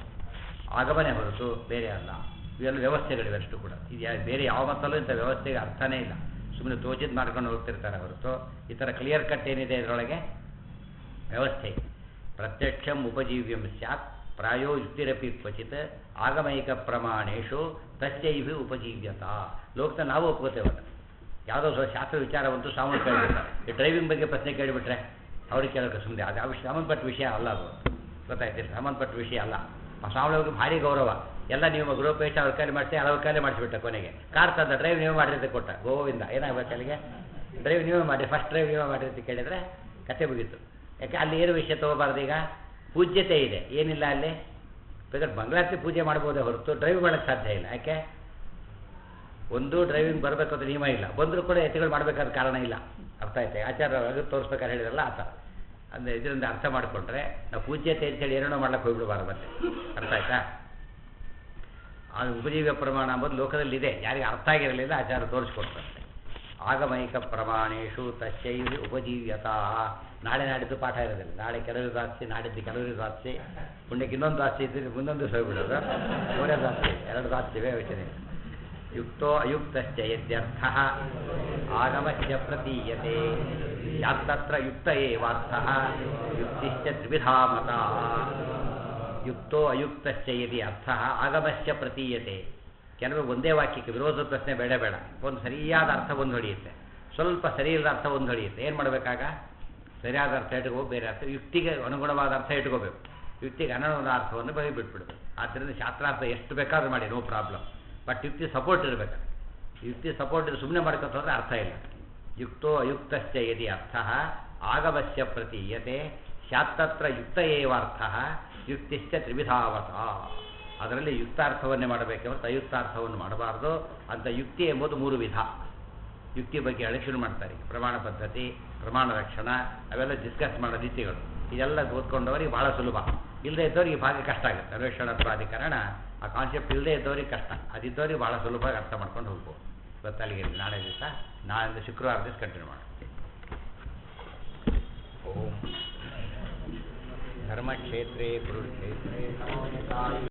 ಆಗಮನೆ ಹೊರತು ಬೇರೆ ಅಲ್ಲ ಇವೆಲ್ಲ ವ್ಯವಸ್ಥೆಗಳಿವೆ ಅಷ್ಟು ಕೂಡ ಇದು ಯಾ- ಬೇರೆ ಯಾವ ಮತ್ತಲ್ಲೂ ಇಂಥ ವ್ಯವಸ್ಥೆಗೆ ಅರ್ಥನೇ ಇಲ್ಲ ಸುಮ್ಮನೆ ತೋಚಿದ್ ಮಾಡ್ಕೊಂಡು ಹೋಗ್ತಿರ್ತಾರೆ ಹೊರತು ಈ ಥರ ಕ್ಲಿಯರ್ ಕಟ್ ಏನಿದೆ ಇದರೊಳಗೆ ವ್ಯವಸ್ಥೆ ಪ್ರತ್ಯಕ್ಷಂ ಉಪಜೀವ್ಯಂ ಸ್ಯಾತ್ ಪ್ರಾಯೋ ಯುಕ್ತಿರಪಿ ಕ್ವಚಿತ್ ಆಗಮೈಕ ಪ್ರಮಾಣೇಶು ತಸ್ಯೈಭಿ ಉಪಜೀವ್ಯತ ಲೋಕದ ನಾವು ಒಪ್ಕೋತೇವಲ್ಲ ಯಾವುದೋ ಸ್ವಲ್ಪ ಶಾಸ್ತ್ರ ವಿಚಾರವಂತೂ ಸಾಮಾನ್ಯ ಕೇಳಿಬಿಡ್ತಾರೆ ಈ ಡ್ರೈವಿಂಗ್ ಬಗ್ಗೆ ಪ್ರಶ್ನೆ ಕೇಳಿಬಿಟ್ರೆ ಅವ್ರಿಗೆ ಕೇಳೋಕೆ ಸುಮ್ಮನೆ ಅದು ಅವ್ರಿಗೆ ಸಂಬಂಧಪಟ್ಟ ವಿಷಯ ಅಲ್ಲ ಅದು ಗೊತ್ತಾಯ್ತಿಲ್ಲ ಸಂಬಂಧಪಟ್ಟ ವಿಷಯ ಅಲ್ಲ ಆ ಸ್ವಾಮಿಗಳಿಗೆ ಭಾರಿ ಗೌರವ ಎಲ್ಲ ನೀವು ಗೃಹಪೇಶ ಅವ್ರ ಕೈಲಿ ಮಾಡಿಸಿ ಅವ್ರ ಕೈಲಿ ಮಾಡಿಸ್ಬಿಟ್ಟ ಕೊನೆಗೆ ಕಾರ್ ತಂದ ಡ್ರೈವ್ ನೀವೇ ಮಾಡಿರಿ ಅಂತ ಕೊಟ್ಟ ಗೋವಿಂದ ಏನಾಗಬೇಕು ಅಲ್ಲಿಗೆ ಡ್ರೈವ್ ನೀವೇ ಮಾಡಿ ಫಸ್ಟ್ ಡ್ರೈವ್ ನೀವೇ ಮಾಡಿರಿ ಅಂತ ಕೇಳಿದರೆ ಕತೆ ಮುಗೀತು ಯಾಕೆ ಅಲ್ಲಿ ಏನು ವಿಷಯ ತೊಗೋಬಾರ್ದು ಈಗ ಪೂಜ್ಯತೆ ಇದೆ ಏನಿಲ್ಲ ಅಲ್ಲಿ ಬೇಕಾದ್ರೆ ಬಂಗ್ಲಾತಿ ಪೂಜೆ ಮಾಡ್ಬೋದೇ ಹೊರತು ಡ್ರೈವ್ ಮಾಡೋಕ್ಕೆ ಸಾಧ್ಯ ಇಲ್ಲ ಯಾಕೆ ಒಂದು ಡ್ರೈವಿಂಗ್ ಬರಬೇಕು ಅಂತ ನಿಯಮ ಇಲ್ಲ ಬಂದರೂ ಕೂಡ ಎತ್ತಿಗಳು ಮಾಡಬೇಕಾದ ಕಾರಣ ಇಲ್ಲ ಅರ್ಥ ಆಯ್ತಾ ಆಚಾರ ಅದು ತೋರಿಸ್ಬೇಕಾದ್ರೆ ಹೇಳಿದ್ರಲ್ಲ ಆ ಥರ ಅಂದರೆ ಇದರಿಂದ ಅರ್ಥ ಮಾಡಿಕೊಂಡ್ರೆ ನಾವು ಪೂಜ್ಯತೆ ಅಂತೇಳಿ ಏನೇನೋ ಮಾಡ್ಲಿಕ್ಕೆ ಹೋಗ್ಬಿಡಬಾರ್ದು ಮತ್ತೆ ಅರ್ಥ ಆಯ್ತಾ ಆ ಉಪಜೀವ್ಯ ಪ್ರಮಾಣ ಅಂಬೋದು ಲೋಕದಲ್ಲಿ ಇದೆ ಯಾರಿಗೆ ಅರ್ಥ ಆಗಿರಲಿಲ್ಲ ಆಚಾರ ತೋರಿಸ್ಕೊಡ್ತಾರೆ ಆಗಮೈಕ ಪ್ರಮಾಣೇಶು ತಸ್ಯೈವಿ ಉಪಜೀವ್ಯತಾ ನಾಳೆ ನಾಡಿದ್ದು ಪಾಠ ಇರೋದಿಲ್ಲ ನಾಳೆ ಕೆಲವರು ದಾಸ್ತಿ ನಾಡಿದ್ದು ಕೆಲವರು ದಾಸ್ತಿ ಪುಣ್ಯಕ್ಕೆ ಇನ್ನೊಂದು ದಾಸ್ತಿ ಇದ್ದರೆ ಮುಂದೊಂದು ದಿವಸ ಹೋಗ್ಬಿಡೋದು ಮೂರೇ ದಾಸ್ತಿ ಎರಡು ದಾಸ್ತಿ ಇವೆ ಯೋಚನೆ ಯುಕ್ತೋ ಅಯುಕ್ತಶ್ಚ ಯದ್ಯರ್ಥ ಆಗಮಶ್ಚ ಪ್ರತೀಯತೆ ಯಾತ್ತತ್ರ ಯುಕ್ತ ಏವಾರ್ಥಃ ಯುಕ್ತಿಶ್ಚ ತ್ರಿವಿಧಾ ಮತಾ ಯುಕ್ತೋ ಅಯುಕ್ತಶ್ಚ ಯದಿ ಅರ್ಥ ಆಗಮಶ್ಚ ಪ್ರತೀಯತೆ ಕೆಲವು ಒಂದೇ ವಾಕ್ಯಕ್ಕೆ ವಿರೋಧ ಪ್ರಶ್ನೆ ಬೇಡ ಬೇಡ ಒಂದು ಸರಿಯಾದ ಅರ್ಥ ಒಂದು ಹೊಡೆಯುತ್ತೆ ಸ್ವಲ್ಪ ಸರಿ ಇಲ್ಲದ ಅರ್ಥ ಒಂದು ಹೊಡೆಯುತ್ತೆ ಏನು ಮಾಡಬೇಕಾಗ ಸರಿಯಾದ ಅರ್ಥ ಇಟ್ಕೋಬೇಕು ಬೇರೆ ಅರ್ಥ ಯುಕ್ತಿಗೆ ಅನುಗುಣವಾದ ಅರ್ಥ ಇಟ್ಕೋಬೇಕು ಯುಕ್ತಿಗೆ ಅನುಗುಣವಾದ ಅರ್ಥವನ್ನು ಬಗೆ ಬಿಟ್ಬಿಡ್ಬೇಕು ಆದ್ದರಿಂದ ಶಾಸ್ತ್ರಾರ್ಥ ಎಷ್ಟು ಬೇಕಾದ್ರೂ ಮಾಡಿ ನೋ ಪ್ರಾಬ್ಲಮ್ ಬಟ್ ಯುಕ್ತಿ ಸಪೋರ್ಟ್ ಇರಬೇಕು ಯುಕ್ತಿ ಸಪೋರ್ಟ್ ಸುಮ್ಮನೆ ಮಾಡ್ಕೊತ ಹೋದ್ರೆ ಅರ್ಥ ಇಲ್ಲ ಯುಕ್ತೋ ಅಯುಕ್ತಶ್ಚ ಯದಿ ಅರ್ಥ ಆಗಮಸ್ಯ ಪ್ರತೀಯತೆ ಶಾತ್ತತ್ರ ಯುಕ್ತ ಏವಾರ್ಥ ಯುಕ್ತಿಶ್ಚ ತ್ರಿವಿಧಾವತ ಅದರಲ್ಲಿ ಯುಕ್ತಾರ್ಥವನ್ನೇ ಮಾಡಬೇಕೆ ಹೊರತು ಅಯುಕ್ತಾರ್ಥವನ್ನು ಮಾಡಬಾರ್ದು ಅಂತ ಯುಕ್ತಿ ಎಂಬುದು ಮೂರು ವಿಧ ಯುಕ್ತಿ ಬಗ್ಗೆ ಹೇಳಕ್ಕೆ ಶುರು ಮಾಡ್ತಾರೆ ಪ್ರಮಾಣ ಪದ್ಧತಿ ಪ್ರಮಾಣ ರಕ್ಷಣ ಅವೆಲ್ಲ ಡಿಸ್ಕಸ್ ಮಾಡೋ ರೀತಿಗಳು ಇದೆಲ್ಲ ಓದ್ಕೊಂಡವರಿಗೆ ಬಹಳ ಸುಲಭ ಇಲ್ಲದೆ ಇದ್ದವ್ರಿಗೆ ಈ ಭಾಗ ಕಷ್ಟ ಆಗುತ್ತೆ ಅನ್ವೇಷಣ ಪ್ರಾಧಿಕರಣ ಆ ಕಾನ್ಸೆಪ್ಟ್ ಇಲ್ಲದೆ ಇದ್ದವ್ರಿಗೆ ಕಷ್ಟ ಅದಿದ್ದವ್ರಿಗೆ ಬಹಳ ಸುಲಭವಾಗಿ ಅರ್ಥ ಮಾಡ್ಕೊಂಡು ಹೋಗ್ಬೋದು ಇವತ್ತು ಅಲ್ಲಿಗೆ ನಾಳೆ ದಿವಸ ನಾಳೆ ಶುಕ್ರವಾರ ದಿವಸ ಕಂಟಿನ್ಯೂ ಮಾಡೋಣ ಓಂ ಧರ್ಮಕ್ಷೇತ್ರೇ ಕುರುಕ್ಷೇತ್ರೇ